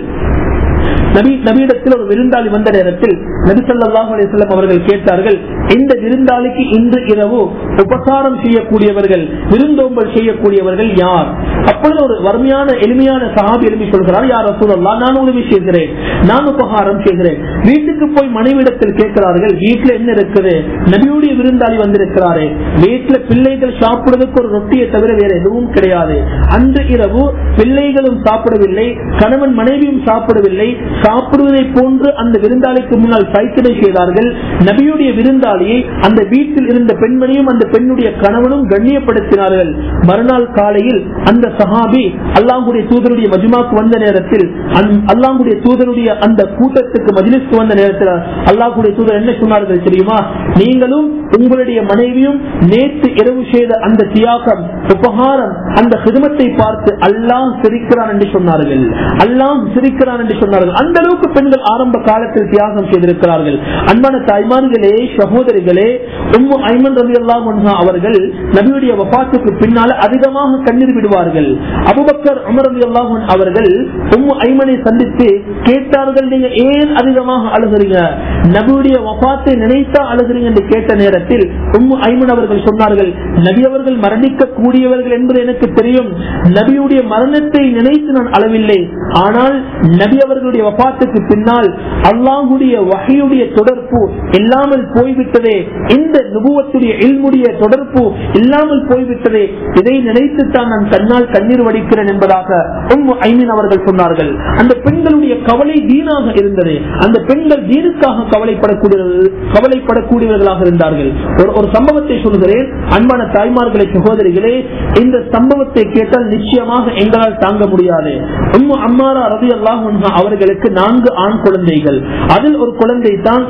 நபி நபியிடத்தில் ஒரு விருந்தாளி வந்த நேரத்தில் நபி ஸல்லல்லாஹு அலைஹி வஸல்லம் அவர்கள் கேட்டார்கள் இந்த விருந்தாளிக்கு இன்று இரவு உபசாரம் செய்யக்கூடியவர்கள் விருந்தோம்பல் செய்யக்கூடியவர்கள் யார் அப்பொழுது ஒரு வறுமையான எளிமையான சஹாபி எழுப்பி சொல்கிறார் யார் ரசூலல்லாஹ் நான் உதவி செய்கிறேன் நான் உபகாரம் செய்கிறேன் வீட்டுக்கு போய் மனைவிடத்தில் கேட்கிறார்கள் வீட்டுல என்ன இருக்குது நபியுடைய விருந்தாளி வந்திருக்கிறாரே வீட்டுல பிள்ளைகள் சாப்பிடுவதற்கு ஒரு ரொட்டியை தவிர வேற எதுவும் கிடையாது அன்று இரவு பிள்ளைகளும் சாப்பிடவில்லை கணவன் மனைவியும் சாப்பிடவில்லை சாப்பிடுவதை போன்று அந்த விருந்தாளிக்கு முன்னால் சைக்கிளை செய்தார்கள் நபியுடைய விருந்தாளியை அந்த வீட்டில் இருந்த பெண்மணியும் அந்த பெண்ணுடைய கணவனும் கண்ணியப்படுத்தினார்கள் மறுநாள் காலையில் அந்த சஹாபி அல்லாங்குடைய தூதருடைய மஜ்மாக்கு வந்த நேரத்தில் அல்லாங்குடைய தூதருடைய அந்த கூட்டத்துக்கு மஜ்லிஸ்க்கு வந்த நேரத்தில் அல்லாஹுடைய தூதர் என்ன சொன்னார்கள் தெரியுமா நீங்களும் உங்களுடைய மனைவியும் நேற்று இரவு செய்த அந்த தியாகம் உபகாரம் அந்த சிறுமத்தை பார்த்து அல்லாஹ் சிரிக்கிறான் என்று சொன்னார்கள் அல்லாஹ் சிரிக்கிறான் என்று சொன்னார்கள் அந்த அளவுக்கு பெண்கள் ஆரம்ப காலத்தில் தியாகம் செய்திருக்கிறார்கள் அன்பான தாய்மார்களே சகோதரிகளே உம்மு ஐமன் ரவி அல்லா அவர்கள் நபியுடைய வபாத்துக்கு பின்னால அதிகமாக கண்ணீர் விடுவார்கள் அபுபக்கர் அமர் ரவி அல்லாஹன் அவர்கள் உம்மு ஐமனை சந்தித்து கேட்டார்கள் நீங்க ஏன் அதிகமாக அழுகிறீங்க நபியுடைய வபாத்தை நினைத்தா அழுகிறீங்க என்று கேட்ட நேரத்தில் உம்மு ஐமன் அவர்கள் சொன்னார்கள் நபி அவர்கள் மரணிக்க கூடியவர்கள் என்பது எனக்கு தெரியும் நபியுடைய மரணத்தை நினைத்து நான் அளவில்லை ஆனால் நபி அவர்களுடைய வபாத்துக்கு பின்னால் அல்லாஹுடைய வகையுடைய தொடர்பு இல்லாமல் போய்விட்டதே இந்த நுபுவத்துடைய இல்முடைய தொடர்பு இல்லாமல் போய்விட்டதே இதை நினைத்துத்தான் நான் கண்ணால் கண்ணீர் வடிக்கிறேன் என்பதாக உம்மு ஐமின் அவர்கள் சொன்னார்கள் அந்த பெண்களுடைய கவலை தீனாக இருந்தது அந்த பெண்கள் தீனுக்காக கவலைப்படக்கூடிய கவலைப்படக்கூடியவர்களாக இருந்தார்கள் ஒரு ஒரு சம்பவத்தை சொல்கிறேன் அன்பான தாய்மார்களை சகோதரிகளே இந்த சம்பவத்தை கேட்டால் நிச்சயமாக எங்களால் தாங்க முடியாது உம்மு அம்மாரா ரவி அல்லாஹ் அவர்களுக்கு நான்கு ஆண் குழந்தைகள் அதில் ஒரு குழந்தை தான்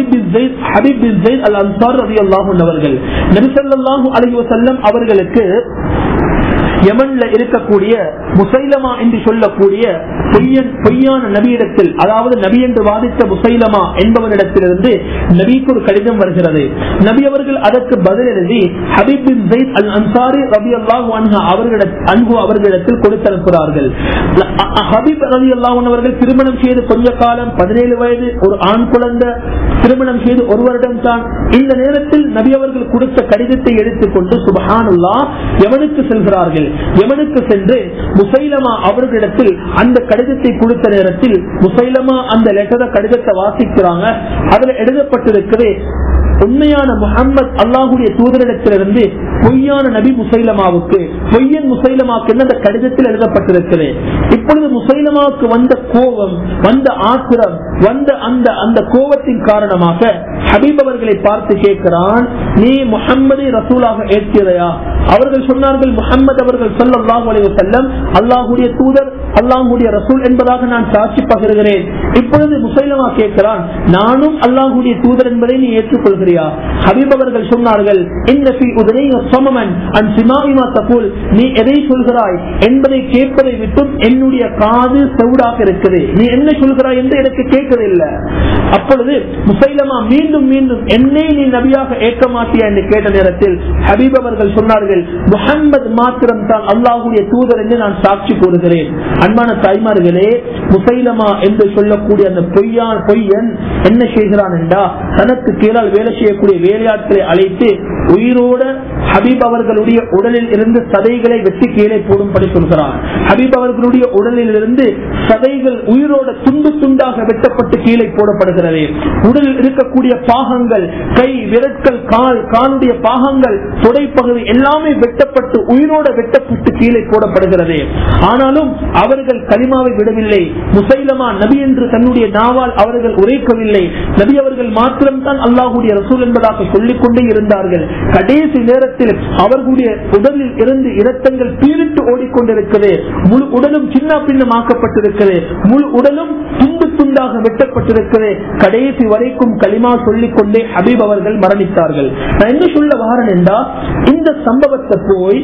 ஹபீப் அல் அன்சார் ரவி அல்லாஹூன் அவர்கள் நபிசல்லாஹூ அலி வசல்லம் அவர்களுக்கு யமன்ல இருக்கக்கூடிய முசைலமா என்று சொல்லக்கூடிய பொய்யன் பொய்யான நபியிடத்தில் அதாவது நபி என்று வாதித்த முசைலமா என்பவனிடத்திலிருந்து நபிக்கு ஒரு கடிதம் வருகிறது நபி அவர்கள் அதற்கு பதில் எழுதி ஹபீப் பின் ஜெயித் அல் அன்சாரி ரபி அல்லாஹ் அவர்களிட அன்பு அவர்களிடத்தில் கொடுத்தனுப்புகிறார்கள் ஹபீப் ரவி அல்லாஹன் அவர்கள் திருமணம் செய்து கொஞ்ச காலம் பதினேழு வயது ஒரு ஆண் குழந்தை திருமணம் செய்து ஒரு வருடம் தான் இந்த நேரத்தில் நபி அவர்கள் கொடுத்த கடிதத்தை எடுத்துக்கொண்டு சுபஹானுல்லா எவனுக்கு செல்கிறார்கள் எவனுக்கு சென்று முசைலமா அவர்களிடத்தில் அந்த கடிதத்தை கொடுத்த நேரத்தில் முசைலமா அந்த லெட்டர கடிதத்தை வாசிக்கிறாங்க அதுல எழுதப்பட்டிருக்கிறது உண்மையான முகம்மது அல்லாஹுடைய தூதரிடத்திலிருந்து பொய்யான நபி முசைலமாவுக்கு பொய்யன் முசைலமாவுக்கு என்ன அந்த கடிதத்தில் எழுதப்பட்டிருக்கிறது இப்பொழுது முசைலமாவுக்கு வந்த கோபம் வந்த ஆத்திரம் வந்த அந்த அந்த கோபத்தின் காரணமாக ஹபீப் அவர்களை பார்த்து கேட்கிறான் நீ முகம்மதை ரசூலாக ஏற்கிறதையா அவர்கள் சொன்னார்கள் முகம்மது அவர்கள் சொல்லல்லாஹு அலைஹி வஸல்லம் அல்லாஹ்வுடைய தூதர் அல்லாஹ்வுடைய ரசூல் என்பதாக நான் சாட்சி பகிர்கிறேன் இப்பொழுது முசைலமா கேட்கிறான் நானும் அல்லாஹ்வுடைய தூதர் என்பதை நீ ஏற்றுக்கொள்கிறியா ஹபீப் அவர்கள் சொன்னார்கள் இந்த ஃபீ உதனைய சமமன் அன் சிமாயிமா தகுல் நீ எதை சொல்கிறாய் என்பதை கேட்பதை விட்டும் என்னுடைய காது செவுடாக இருக்குது நீ என்ன சொல்கிறாய் என்று எனக்கு கேட்கவில்லை அப்பொழுது முசைலமா மீண்டும் மீண்டும் என்னை நீ நபியாக ஏற்க மாட்டியா என்று கேட்ட நேரத்தில் ஹபீப் அவர்கள் சொன்னார்கள் முகம்மது மாத்திரம் தான் அல்லாஹுடைய தூதர் என்று நான் சாட்சி கூறுகிறேன் அன்பான தாய்மார்களே முசைலமா என்று சொல்லக்கூடிய அந்த பொய்யான் பொய்யன் என்ன செய்கிறான் என்றா தனக்கு கீழால் வேலை செய்யக்கூடிய வேலையாட்களை அழைத்து உயிரோட ஹபீப் அவர்களுடைய உடலில் இருந்து சதைகளை வெட்டி கீழே போடும்படி சொல்கிறான் ஹபீப் அவர்களுடைய உடலில் இருந்து சதைகள் உயிரோட துண்டு துண்டாக வெட்டப்பட்டு கீழே போடப்படுகிறது உடலில் இருக்கக்கூடிய பாகங்கள் கை விரட்கள் கால் காலுடைய பாகங்கள் தொடைப்பகுதி எல்லாமே வெட்டப்பட்டு உயிரோட வெட்டப்பட்டு கீழே போடப்படுகிறது ஆனாலும் அவர்கள் கலிமாவை விடவில்லை முசைலமா நபி என்று தன்னுடைய நாவால் அவர்கள் உரைக்கவில்லை நபி அவர்கள் மாத்திரம்தான் அல்லாஹுடைய ரசூல் என்பதாக சொல்லிக் கொண்டே இருந்தார்கள் கடைசி நேரத்தில் அவர்களுடைய உடலில் இருந்து இரத்தங்கள் பீரிட்டு ஓடிக்கொண்டிருக்கிறது முழு உடலும் சின்ன பின்னமாக்கப்பட்டிருக்கிறது முழு உடலும் துண்டு துண்டாக வெட்டப்பட்டிருக்கிறது கடைசி வரைக்கும் களிமா சொல்லிக் கொண்டே ஹபீப் அவர்கள் மரணித்தார்கள் நான் என்ன சொல்ல வாரன் என்றா இந்த சம்பவத்தை போய்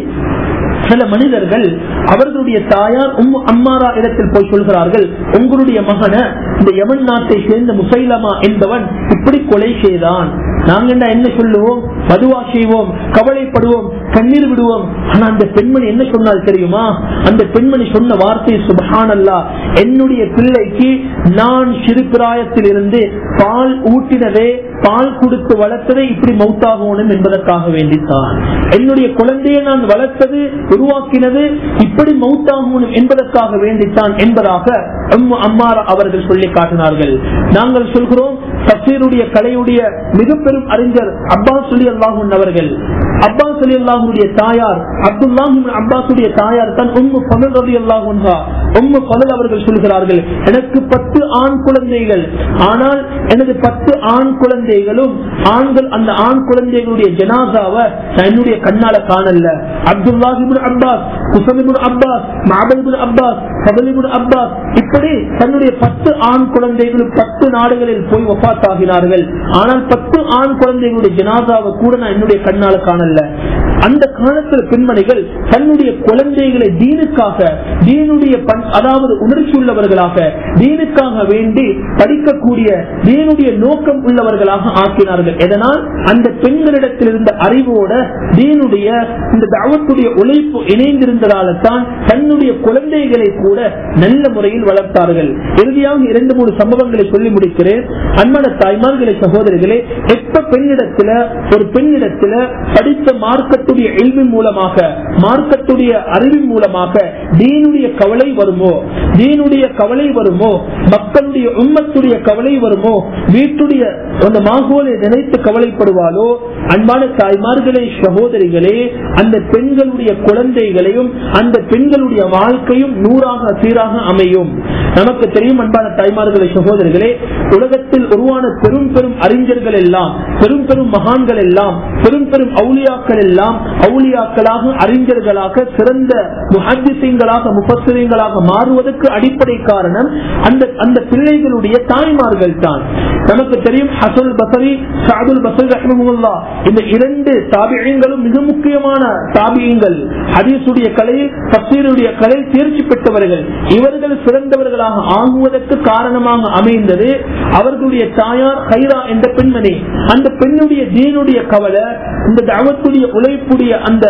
சில மனிதர்கள் அவர்களுடைய தாயார் உம் அம்மாரா இடத்தில் போய் சொல்கிறார்கள் உங்களுடைய மகனை இந்த யமன் நாட்டை சேர்ந்த முசைலமா என்பவன் இப்படி கொலை செய்தான் நாங்க என்ன என்ன சொல்லுவோம் மதுவா செய்வோம் கவலைப்படுவோம் கண்ணீர் விடுவோம் ஆனா அந்த பெண்மணி என்ன சொன்னால் தெரியுமா அந்த பெண்மணி சொன்ன வார்த்தை சுபஹானல்லா என்னுடைய பிள்ளைக்கு நான் சிறுபிராயத்தில் இருந்து பால் ஊட்டினதே பால் கொடுத்து வளர்த்ததே இப்படி மௌத்தாகணும் என்பதற்காக வேண்டித்தான் என்னுடைய குழந்தையை நான் வளர்த்தது உருவாக்கினது இப்படி மௌத்தாகணும் என்பதற்காக வேண்டித்தான் என்பதாக அம்மாரா அவர்கள் சொல்லி காட்டினார்கள் நாங்கள் சொல்கிறோம் தப்சீருடைய கலையுடைய மிக பெரும் அறிஞர் அப்பாஸ் சொல்லி அல்லாஹூன் அவர்கள் அப்பாஸ் அலி அல்லாஹுடைய தாயார் அப்துல்லாஹிம் அப்பாசுடைய தாயார் தான் உம்மு பதல் ரவி அல்லாஹா உம்மு பதல் அவர்கள் சொல்கிறார்கள் எனக்கு பத்து ஆண் குழந்தைகள் ஆனால் எனது பத்து ஆண் குழந்தைகளும் ஆண்கள் அந்த ஆண் குழந்தைகளுடைய ஜனாசாவை நான் என்னுடைய கண்ணால காணல அப்துல்லாஹிபின் அப்பாஸ் குசலிபுன் அப்பாஸ் மாபலிபுன் அப்பாஸ் பதலிபுன் அப்பாஸ் இப்படி தன்னுடைய பத்து ஆண் குழந்தைகளும் பத்து நாடுகளில் போய் ஒப்பாத்தாகினார்கள் ஆனால் பத்து ஆண் குழந்தைகளுடைய ஜனாதாவை கூட நான் என்னுடைய கண்ணால காணல அந்த காலத்தில் பெண்மணிகள் தன்னுடைய குழந்தைகளை தீனுக்காக தீனுடைய அதாவது உணர்ச்சி உள்ளவர்களாக தீனுக்காக வேண்டி படிக்கக்கூடிய தீனுடைய நோக்கம் உள்ளவர்களாக ஆக்கினார்கள் எதனால் அந்த பெண்களிடத்தில் இருந்த அறிவோட தீனுடைய இந்த தாவத்துடைய உழைப்பு இணைந்திருந்ததால தான் தன்னுடைய குழந்தைகளை கூட நல்ல முறையில் வளர்த்தார்கள் இறுதியாக இரண்டு மூணு சம்பவங்களை சொல்லி முடிக்கிறேன் அன்பான தாய்மார்களே சகோதரிகளே எப்ப பெண்ணிடத்துல ஒரு பெண்ணிடத்துல படித்த மார்க்கத்துடைய எல்வின் மூலமாக மார்க்கத்துடைய அறிவின் மூலமாக தீனுடைய கவலை வருமோ தீனுடைய கவலை வருமோ மக்களுடைய உண்மத்துடைய கவலை வருமோ வீட்டுடைய அந்த மாகோலை நினைத்து கவலைப்படுவாளோ அன்பான தாய்மார்களே சகோதரிகளே அந்த பெண்களுடைய குழந்தைகளையும் அந்த பெண்களுடைய வாழ்க்கையும் நூறாக சீராக அமையும் நமக்கு தெரியும் அன்பான தாய்மார்களே சகோதரிகளே உலகத்தில் உருவான பெரும் பெரும் அறிஞர்கள் எல்லாம் பெரும் பெரும் மகான்கள் எல்லாம் பெரும் பெரும் அவுளியாக்கள் எல்லாம் அவுளியாக்களாக அறிஞர்களாக சிறந்த முஹத்திசங்களாக முப்பசிரியங்களாக மாறுவதற்கு அடிப்படை காரணம் அந்த அந்த பிள்ளைகளுடைய தாய்மார்கள் தான் நமக்கு தெரியும் ஹசல் பசரி சாதுல் பசல் ரஹமுல்லா இந்த இரண்டு தாபியங்களும் மிக முக்கியமான தாபியங்கள் ஹதீசுடைய கலையில் தப்சீருடைய கலை தேர்ச்சி பெற்றவர்கள் இவர்கள் சிறந்தவர்களாக ஆகுவதற்கு காரணமாக அமைந்தது அவர்களுடைய தாயார் ஹைரா என்ற பெண்மணி அந்த பெண்ணுடைய தீனுடைய கவலை இந்த தாவத்துடைய உழைப்புடைய அந்த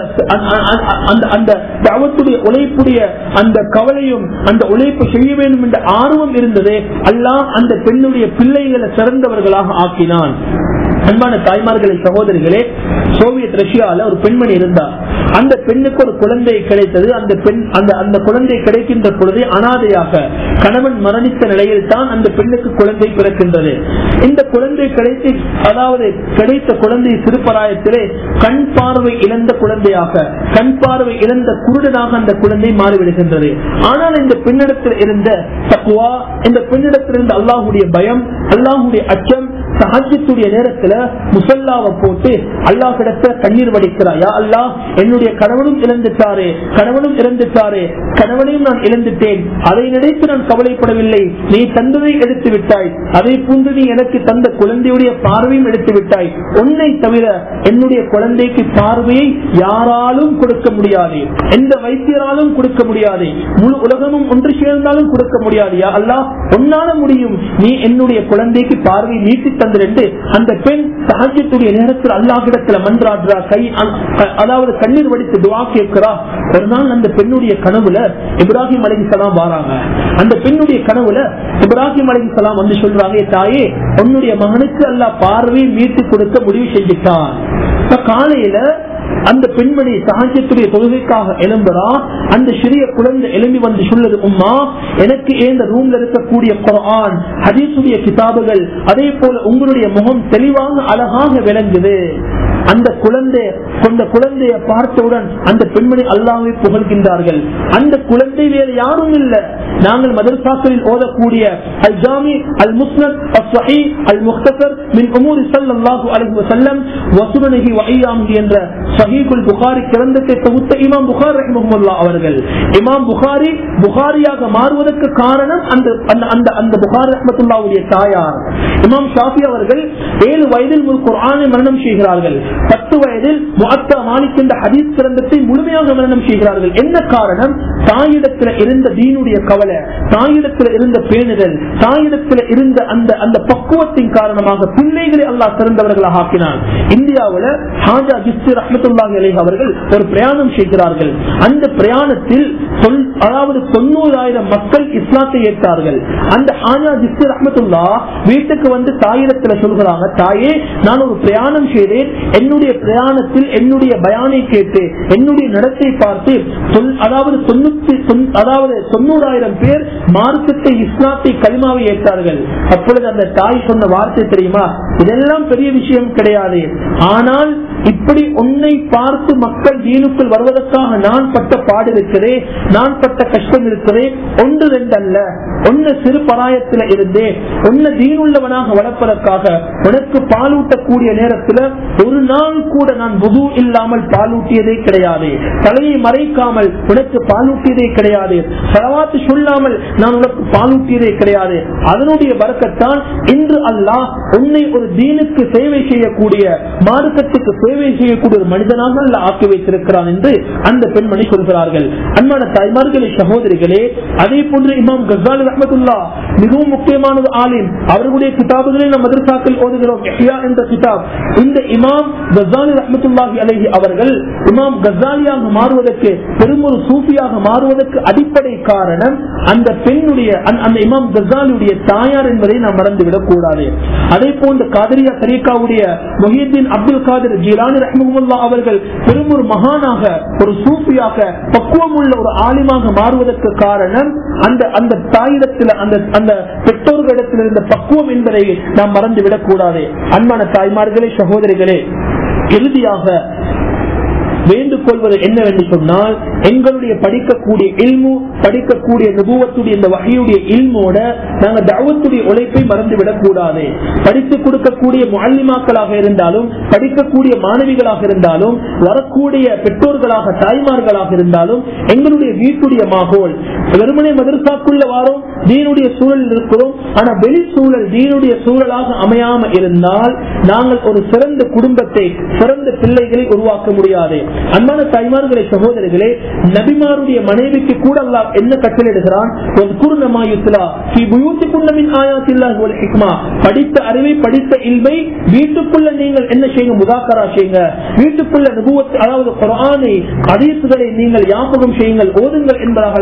அந்த அந்த தாவத்துடைய உழைப்புடைய அந்த கவலையும் அந்த உழைப்பு செய்ய வேண்டும் என்ற ஆர்வம் இருந்தது அல்லாஹ் அந்த பெண்ணுடைய பிள்ளைகளை சிறந்தவர்களாக ஆக்கினான் அன்பான தாய்மார்களே சகோதரிகளே சோவியத் ரஷ்யால ஒரு பெண்மணி இருந்தார் அந்த பெண்ணுக்கு ஒரு குழந்தை கிடைத்தது அந்த பெண் அந்த அந்த குழந்தை கிடைக்கின்ற பொழுதே அனாதையாக கணவன் மரணித்த நிலையில் தான் அந்த பெண்ணுக்கு குழந்தை பிறக்கின்றது இந்த குழந்தை கிடைத்து அதாவது கிடைத்த குழந்தை சிறுபராயத்திலே கண் பார்வை இழந்த குழந்தையாக கண் பார்வை இழந்த குருடனாக அந்த குழந்தை மாறிவிடுகின்றது ஆனால் இந்த பெண்ணிடத்தில் இருந்த தக்குவா இந்த பெண்ணிடத்தில் இருந்த அல்லாஹுடைய பயம் அல்லாஹுடைய அச்சம் சஹஜத்துடைய நேரத்துல முசல்லாவை போட்டு அல்லாஹ் கிடத்த கண்ணீர் வடிக்கிறாயா அல்லாஹ் என்னுடைய கணவனும் இழந்துட்டாரே கணவனும் இறந்துட்டாரே கணவனையும் நான் இழந்துட்டேன் அதை நினைத்து நான் கவலைப்படவில்லை நீ தந்ததை எடுத்து விட்டாய் அதை போன்று நீ எனக்கு தந்த குழந்தையுடைய பார்வையும் எடுத்து விட்டாய் உன்னை தவிர என்னுடைய குழந்தைக்கு பார்வையை யாராலும் கொடுக்க முடியாது எந்த வைத்தியராலும் கொடுக்க முடியாது முழு உலகமும் ஒன்று சேர்ந்தாலும் கொடுக்க முடியாது யா அல்லாஹ் உன்னால முடியும் நீ என்னுடைய குழந்தைக்கு பார்வை நீட்டி தந்திரண்டு அந்த பெண் சஹஜத்துடைய நேரத்தில் அல்லாஹிடத்துல மன்றாடுறா கை அதாவது கண்ணீர் வடித்து துவா கேட்கிறா ஒரு நாள் அந்த பெண்ணுடைய கனவுல இப்ராஹிம் அலிசலாம் வாராங்க அந்த பெண்ணுடைய கனவுல இப்ராஹிம் அலிசலாம் வந்து சொல்றாங்க "ஏ தாயே உன்னுடைய மகனுக்கு அல்லாஹ் பார்வையை மீட்டு கொடுக்க முடிவு செஞ்சுட்டான் இப்ப காலையில அந்த பெண்மணி சகாஜத்துடைய தொழுகைக்காக எழும்புறா அந்த சிறிய குழந்தை எழும்பி வந்து சொல்லுது உம்மா எனக்கு இந்த ரூம்ல இருக்கக்கூடிய குரான் ஹதீசுடைய கிதாபுகள் அதே போல உங்களுடைய முகம் தெளிவாக அழகாக விளங்குது அந்த குழந்தை கொண்ட குழந்தையை பார்த்தவுடன் அந்த பெண்மணி அல்லாவை புகழ்கின்றார்கள் அந்த குழந்தை வேறு யாரும் இல்ல நாங்கள் மதரசாக்களில் ஓதக்கூடிய அல் ஜாமி அல் முஸ்னத் அல் சஹி அல் முக்தசர் மின் உமூரி ஸல்லல்லாஹு அலைஹி வஸல்லம் வசுனஹி வஹியாமிஹி என்ற சஹீஹுல் புகாரி கிரந்தத்தை தொகுத்த இமாம் புகாரி ரஹ்மஹுல்லாஹ் அவர்கள் இமாம் புகாரி புகாரியாக மாறுவதற்கு காரணம் அந்த அந்த அந்த அந்த புகாரி ரஹ்மத்துல்லாஹ்வுடைய தாயார் இமாம் ஷாஃபி அவர்கள் ஏழு வயதில் ஒரு குர்ஆனை மரணம் செய்கிறார்கள் பத்து வயதில் முஅத்தா மாலிக் என்ற ஹதீஸ் கிரந்தத்தை முழுமையாக மரணம் செய்கிறார்கள் என்ன காரணம் தாயிடத்தில் இருந்த தீனுடைய கவலை தாயிடத்தில் இருந்த பேணுதல் தாயிடத்தில் இருந்த அந்த அந்த பக்குவத்தின் காரணமாக பிள்ளைகளை அல்லாஹ் சிறந்தவர்களாக ஆக்கினான் இந்தியாவில் ஹாஜா ஜிஸ்தி ரஹமத்துல்லாஹி அலைஹி அவர்கள் ஒரு பிரயாணம் செய்கிறார்கள் அந்த பிரயாணத்தில் சொல்- அதாவது தொண்ணூறாயிரம் மக்கள் இஸ்லாத்தை ஏற்றார்கள் அந்த ஹாஜா ஜிஸ்தி ரஹமத்துல்லா வீட்டுக்கு வந்து தாயிடத்துல சொல்கிறாங்க தாயே நான் ஒரு பிரயாணம் செய்தேன் என்னுடைய பிரயாணத்தில் என்னுடைய பயானை கேட்டு என்னுடைய நடத்தை பார்த்து சொல்- அதாவது தொண்ணூத்தி தொன்- அதாவது தொண்ணூறாயிரம் பேர் மார்க்கத்தை இஸ்லாத்தை கலிமாவை ஏற்றார்கள் அப்பொழுது அந்த தாய் சொன்ன வார்த்தை தெரியுமா இதெல்லாம் பெரிய விஷயம் கிடையாது ஆனால் இப்படி உன்னை பார்த்து மக்கள் தீனுக்குள் வருவதற்காக நான் பட்ட பாடு இருக்கிறே நான் பட்ட கஷ்டம் இருக்கிறே ஒன்று ரெண்டு அல்ல ஒன்னு சிறு பராயத்துல இருந்தே உன்னை தீனுள்ளவனாக வளர்ப்பதற்காக உனக்கு பாலூட்டக்கூடிய நேரத்துல ஒரு நாள் கூட நான் புது இல்லாமல் பாலூட்டியதே கிடையாது தலையை மறைக்காமல் உனக்கு பாலூட்டியதே கிடையாது செலவாத்து சொல்லாமல் நான் உனக்கு பாலூட்டியதே கிடையாது அதனுடைய வரக்கத்தான் இன்று அல்லாஹ் உன்னை ஒரு தீனுக்கு சேவை செய்யக்கூடிய மார்க்கத்துக்கு சேவை செய்யக்கூடிய ஒரு மனிதனாக அல்ல ஆக்கி வைத்திருக்கிறான் என்று அந்த பெண்மணி சொல்கிறார்கள் அன்பான தாய்மார்களே சகோதரிகளே அதே போன்று இமாம் கசாலி ரஹமத்துல்லா மிகவும் முக்கியமானது ஆலிம் அவர்களுடைய கிதாபுகளை நம் மதரசாக்கள் ஓதுகிறோம் இஹ்யா என்ற கிதாப் இந்த இமாம் கசாலி ரஹமத்துல்லாஹி அலைஹி அவர்கள் இமாம் கசாலியாக மாறுவதற்கு பெரும் ஒரு சூஃபியாக மாறுவதற்கு அடிப்படை காரணம் அந்த பெண்ணுடைய அந்த- அந்த இமாம் கசாலியுடைய தாயார் என்பதை நாம் மறந்துவிடக் கூடாது அதே போன்று காதரியா தரீக்காவுடைய மொஹியத்தின் அப்துல் காதர் ஜிலானி ரஹ்மஹுல்லா அவர்கள் பெரும் ஒரு மகானாக ஒரு சூஃபியாக பக்குவம் உள்ள ஒரு ஆலிமாக மாறுவதற்கு காரணம் அந்த அந்த தாயிடத்தில் அந்த அந்த பெற்றோர்களிடத்தில் இருந்த பக்குவம் என்பதை நாம் மறந்துவிடக் கூடாது அன்பான தாய்மார்களே சகோதரிகளே இறுதியாக வேண்டுக் கொள்வது என்னவென்று சொன்னால் எங்களுடைய படிக்கக்கூடிய இல்மு படிக்கக்கூடிய நுபுவத்துடைய இந்த வகையுடைய இல்மோட நாங்க தவத்துடைய உழைப்பை மறந்துவிடக் கூடாது படித்துக் கொடுக்கக்கூடிய முல்லிமாக்களாக இருந்தாலும் படிக்கக்கூடிய மாணவிகளாக இருந்தாலும் வரக்கூடிய பெற்றோர்களாக தாய்மார்களாக இருந்தாலும் எங்களுடைய வீட்டுடைய மாகோல் வெறுமனே மதரசாக்குள்ள வாரோம் தீனுடைய சூழல் இருக்கிறோம் ஆனா வெளி சூழல் தீனுடைய சூழலாக அமையாம இருந்தால் நாங்கள் ஒரு சிறந்த குடும்பத்தை சிறந்த பிள்ளைகளை உருவாக்க முடியாது அன்பான தாய்மார்களே சகோதரர்களே நபிமாருடைய மனைவிக்கு கூட அல்லாஹ் என்ன கட்டளிடுகிறான் படித்த அறிவை படித்த இல்மை வீட்டுக்குள்ள நீங்கள் என்ன செய்யுங்க முதாக்கரா செய்யுங்க வீட்டுக்குள்ள நுபுவத் அதாவது குரானை அதீசுகளை நீங்கள் ஞாபகம் செய்யுங்கள் ஓதுங்கள் என்பதாக அல்லாஹ் கட்டளிடுகிறான்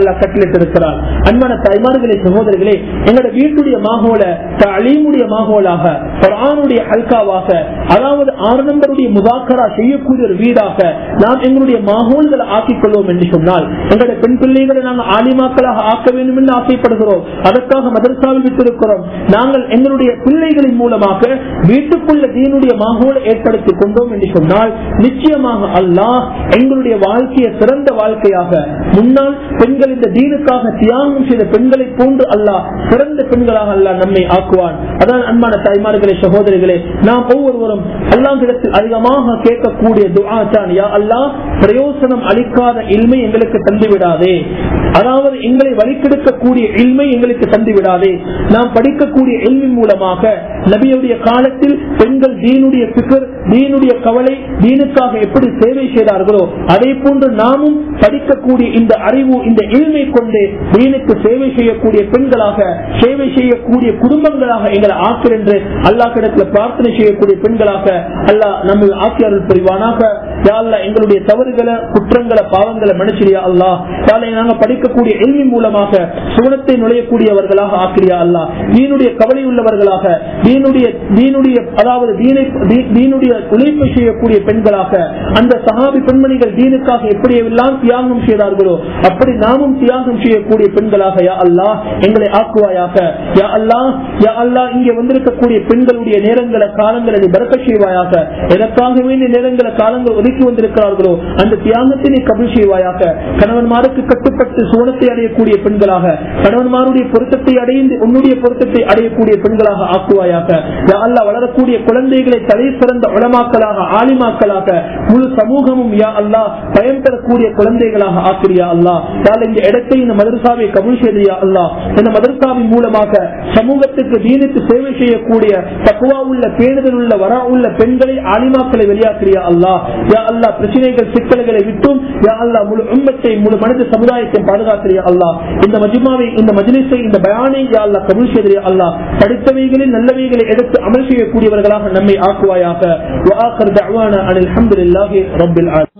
கேட்டிருக்கிறார் அன்பான தாய்மார்களே சகோதரர்களே எங்களோட வீட்டுடைய மாகோல அலீமுடைய மாகோலாக குரானுடைய ஹல்காவாக அதாவது ஆறு நம்பருடைய முதாக்கரா செய்யக்கூடிய ஒரு வீடாக நாம் எங்களுடைய மாகோல்களை ஆக்கிக் கொள்வோம் என்று சொன்னால் எங்களுடைய பெண் பிள்ளைகளை நாங்கள் ஆலிமாக்களாக ஆக்க வேண்டும் என்று ஆசைப்படுகிறோம் அதற்காக மதரசாவில் விட்டிருக்கிறோம் நாங்கள் எங்களுடைய பிள்ளைகளின் மூலமாக வீட்டுக்குள்ள தீனுடைய மாகோலை ஏற்படுத்திக் கொண்டோம் என்று சொன்னால் நிச்சயமாக அல்லாஹ் எங்களுடைய வாழ்க்கையை சிறந்த வாழ்க்கையாக முன்னால் பெண்கள் இந்த தீனுக்காக தியாகம் செய்த பெண்களை போன்று அல்லாஹ் சிறந்த பெண்களாக அல்லாஹ் நம்மை ஆக்குவான் அதான் அன்பான தாய்மார்களே சகோதரிகளே நாம் ஒவ்வொருவரும் அல்லாஹிடத்தில் அதிகமாக கேட்கக்கூடிய துஆச்சான் யா அல்லாஹ் பிரயோசனம் அளிக்காத இல்மை எங்களுக்கு தந்துவிடாதே அதாவது எங்களை வழிக்கெடுக்கக்கூடிய இல்மை எங்களுக்கு தந்துவிடாதே நாம் படிக்கக்கூடிய இல்மின் மூலமாக நபியுடைய காலத்தில் பெண்கள் தீனுடைய பிகர் தீனுடைய கவலை தீனுக்காக எப்படி சேவை செய்தார்களோ அதே போன்று நாமும் படிக்கக்கூடிய இந்த அறிவு இந்த இல்மை கொண்டு தீனுக்கு சேவை செய்யக்கூடிய பெண்களாக சேவை செய்யக்கூடிய குடும்பங்களாக எங்களை ஆக்கர் என்று அல்லாஹிடத்தில் பிரார்த்தனை செய்யக்கூடிய பெண்களாக அல்லாஹ் நம்ம ஆக்கியாளர் புரிவானாக யாழ்லா எங்களுடைய தவறுகளை குற்றங்களை பாவங்களை மன்னிச்சிரியா அல்லாஹ் யாழை நாங்க படிக்கக்கூடிய எல்வி மூலமாக சுவனத்தை நுழையக்கூடியவர்களாக ஆக்கிரியா அல்லாஹ் தீனுடைய கவலை உள்ளவர்களாக தீனுடைய தீனுடைய அதாவது தீனை தீ- தீனுடைய உழைப்பு செய்யக்கூடிய பெண்களாக அந்த சஹாபி பெண்மணிகள் தீனுக்காக எப்படி எல்லாம் தியாகம் செய்தார்களோ அப்படி நாமும் தியாகம் செய்யக்கூடிய பெண்களாக யா அல்லாஹ் எங்களை ஆக்குவாயாக யா அல்லாஹ் யா அல்லாஹ் இங்கே வந்திருக்கக்கூடிய பெண்களுடைய நேரங்களை காலங்களை நீ பறக்க செய்வாயாக எதற்காக வேண்டிய நேரங்களை காலங்கள் ஒதுக்கி வந்திருக்கிறார்களோ அந்த தியாகத்தை நீ கபில் செய்வாயாக கணவன்மாருக்கு கட்டுப்பட்டு சோனத்தை அடையக்கூடிய பெண்களாக கணவன்மாருடைய பொருத்தத்தை அடைந்து உன்னுடைய பொருத்தத்தை அடையக்கூடிய பெண்களாக ஆக்குவாயாக யா அல்லாஹ் வளரக்கூடிய குழந்தைகளை தலை சிறந்த உளமாக்களாக ஆலிமாக்களாக முழு சமூகமும் யா அல்லாஹ் பயன் பெறக்கூடிய குழந்தைகளாக ஆக்கிரியா அல்லாஹ் யாழ் இந்த இடத்தை இந்த மதரசாவை கபூல் செய்தியா அல்லாஹ் இந்த மதரசாவின் மூலமாக சமூகத்துக்கு தீனுக்கு சேவை செய்யக்கூடிய தக்குவா உள்ள பேணுதல் உள்ள வரா உள்ள பெண்களை ஆலிமாக்களை வெளியாக்கிறியா அல்லாஹ் யா அல்லாஹ் பிரச்சனைகள் சிக்கல்களை விட்டும் யா அல்லாஹ் முழு உம்மத்தை முழு மனித சமுதாயத்தை பாதுகாக்கிறியா அல்லாஹ் இந்த மஜ்மாவை இந்த மஜ்லிஸை இந்த பயானை யா அல்லாஹ் கபூல் செய்தியா அல்லாஹ் படித்தவைகளில் நல்லவைகளை எடுத்து அமல் செய்யக்கூடியவர்களாக நம்மை ஆக்குவாயாக وآخر دعوانا أن الحمد لله رب العالمين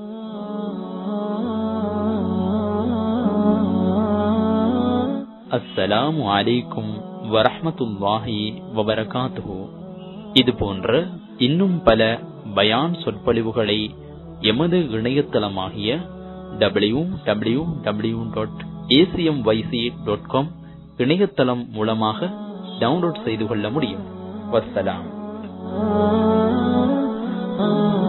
அஸ்ஸலாமு அலைக்கும் வரஹ்மத்துல்லாஹி வபரகாத்துஹு இது போன்ற இன்னும் பல பயான் சொற்பொழிவுகளை எமது இணையதளமாகிய W W W dot ACM YC dot com இணையதளம் மூலமாக டவுன்லோட் செய்து கொள்ள முடியும் வஸ்ஸலாம் ah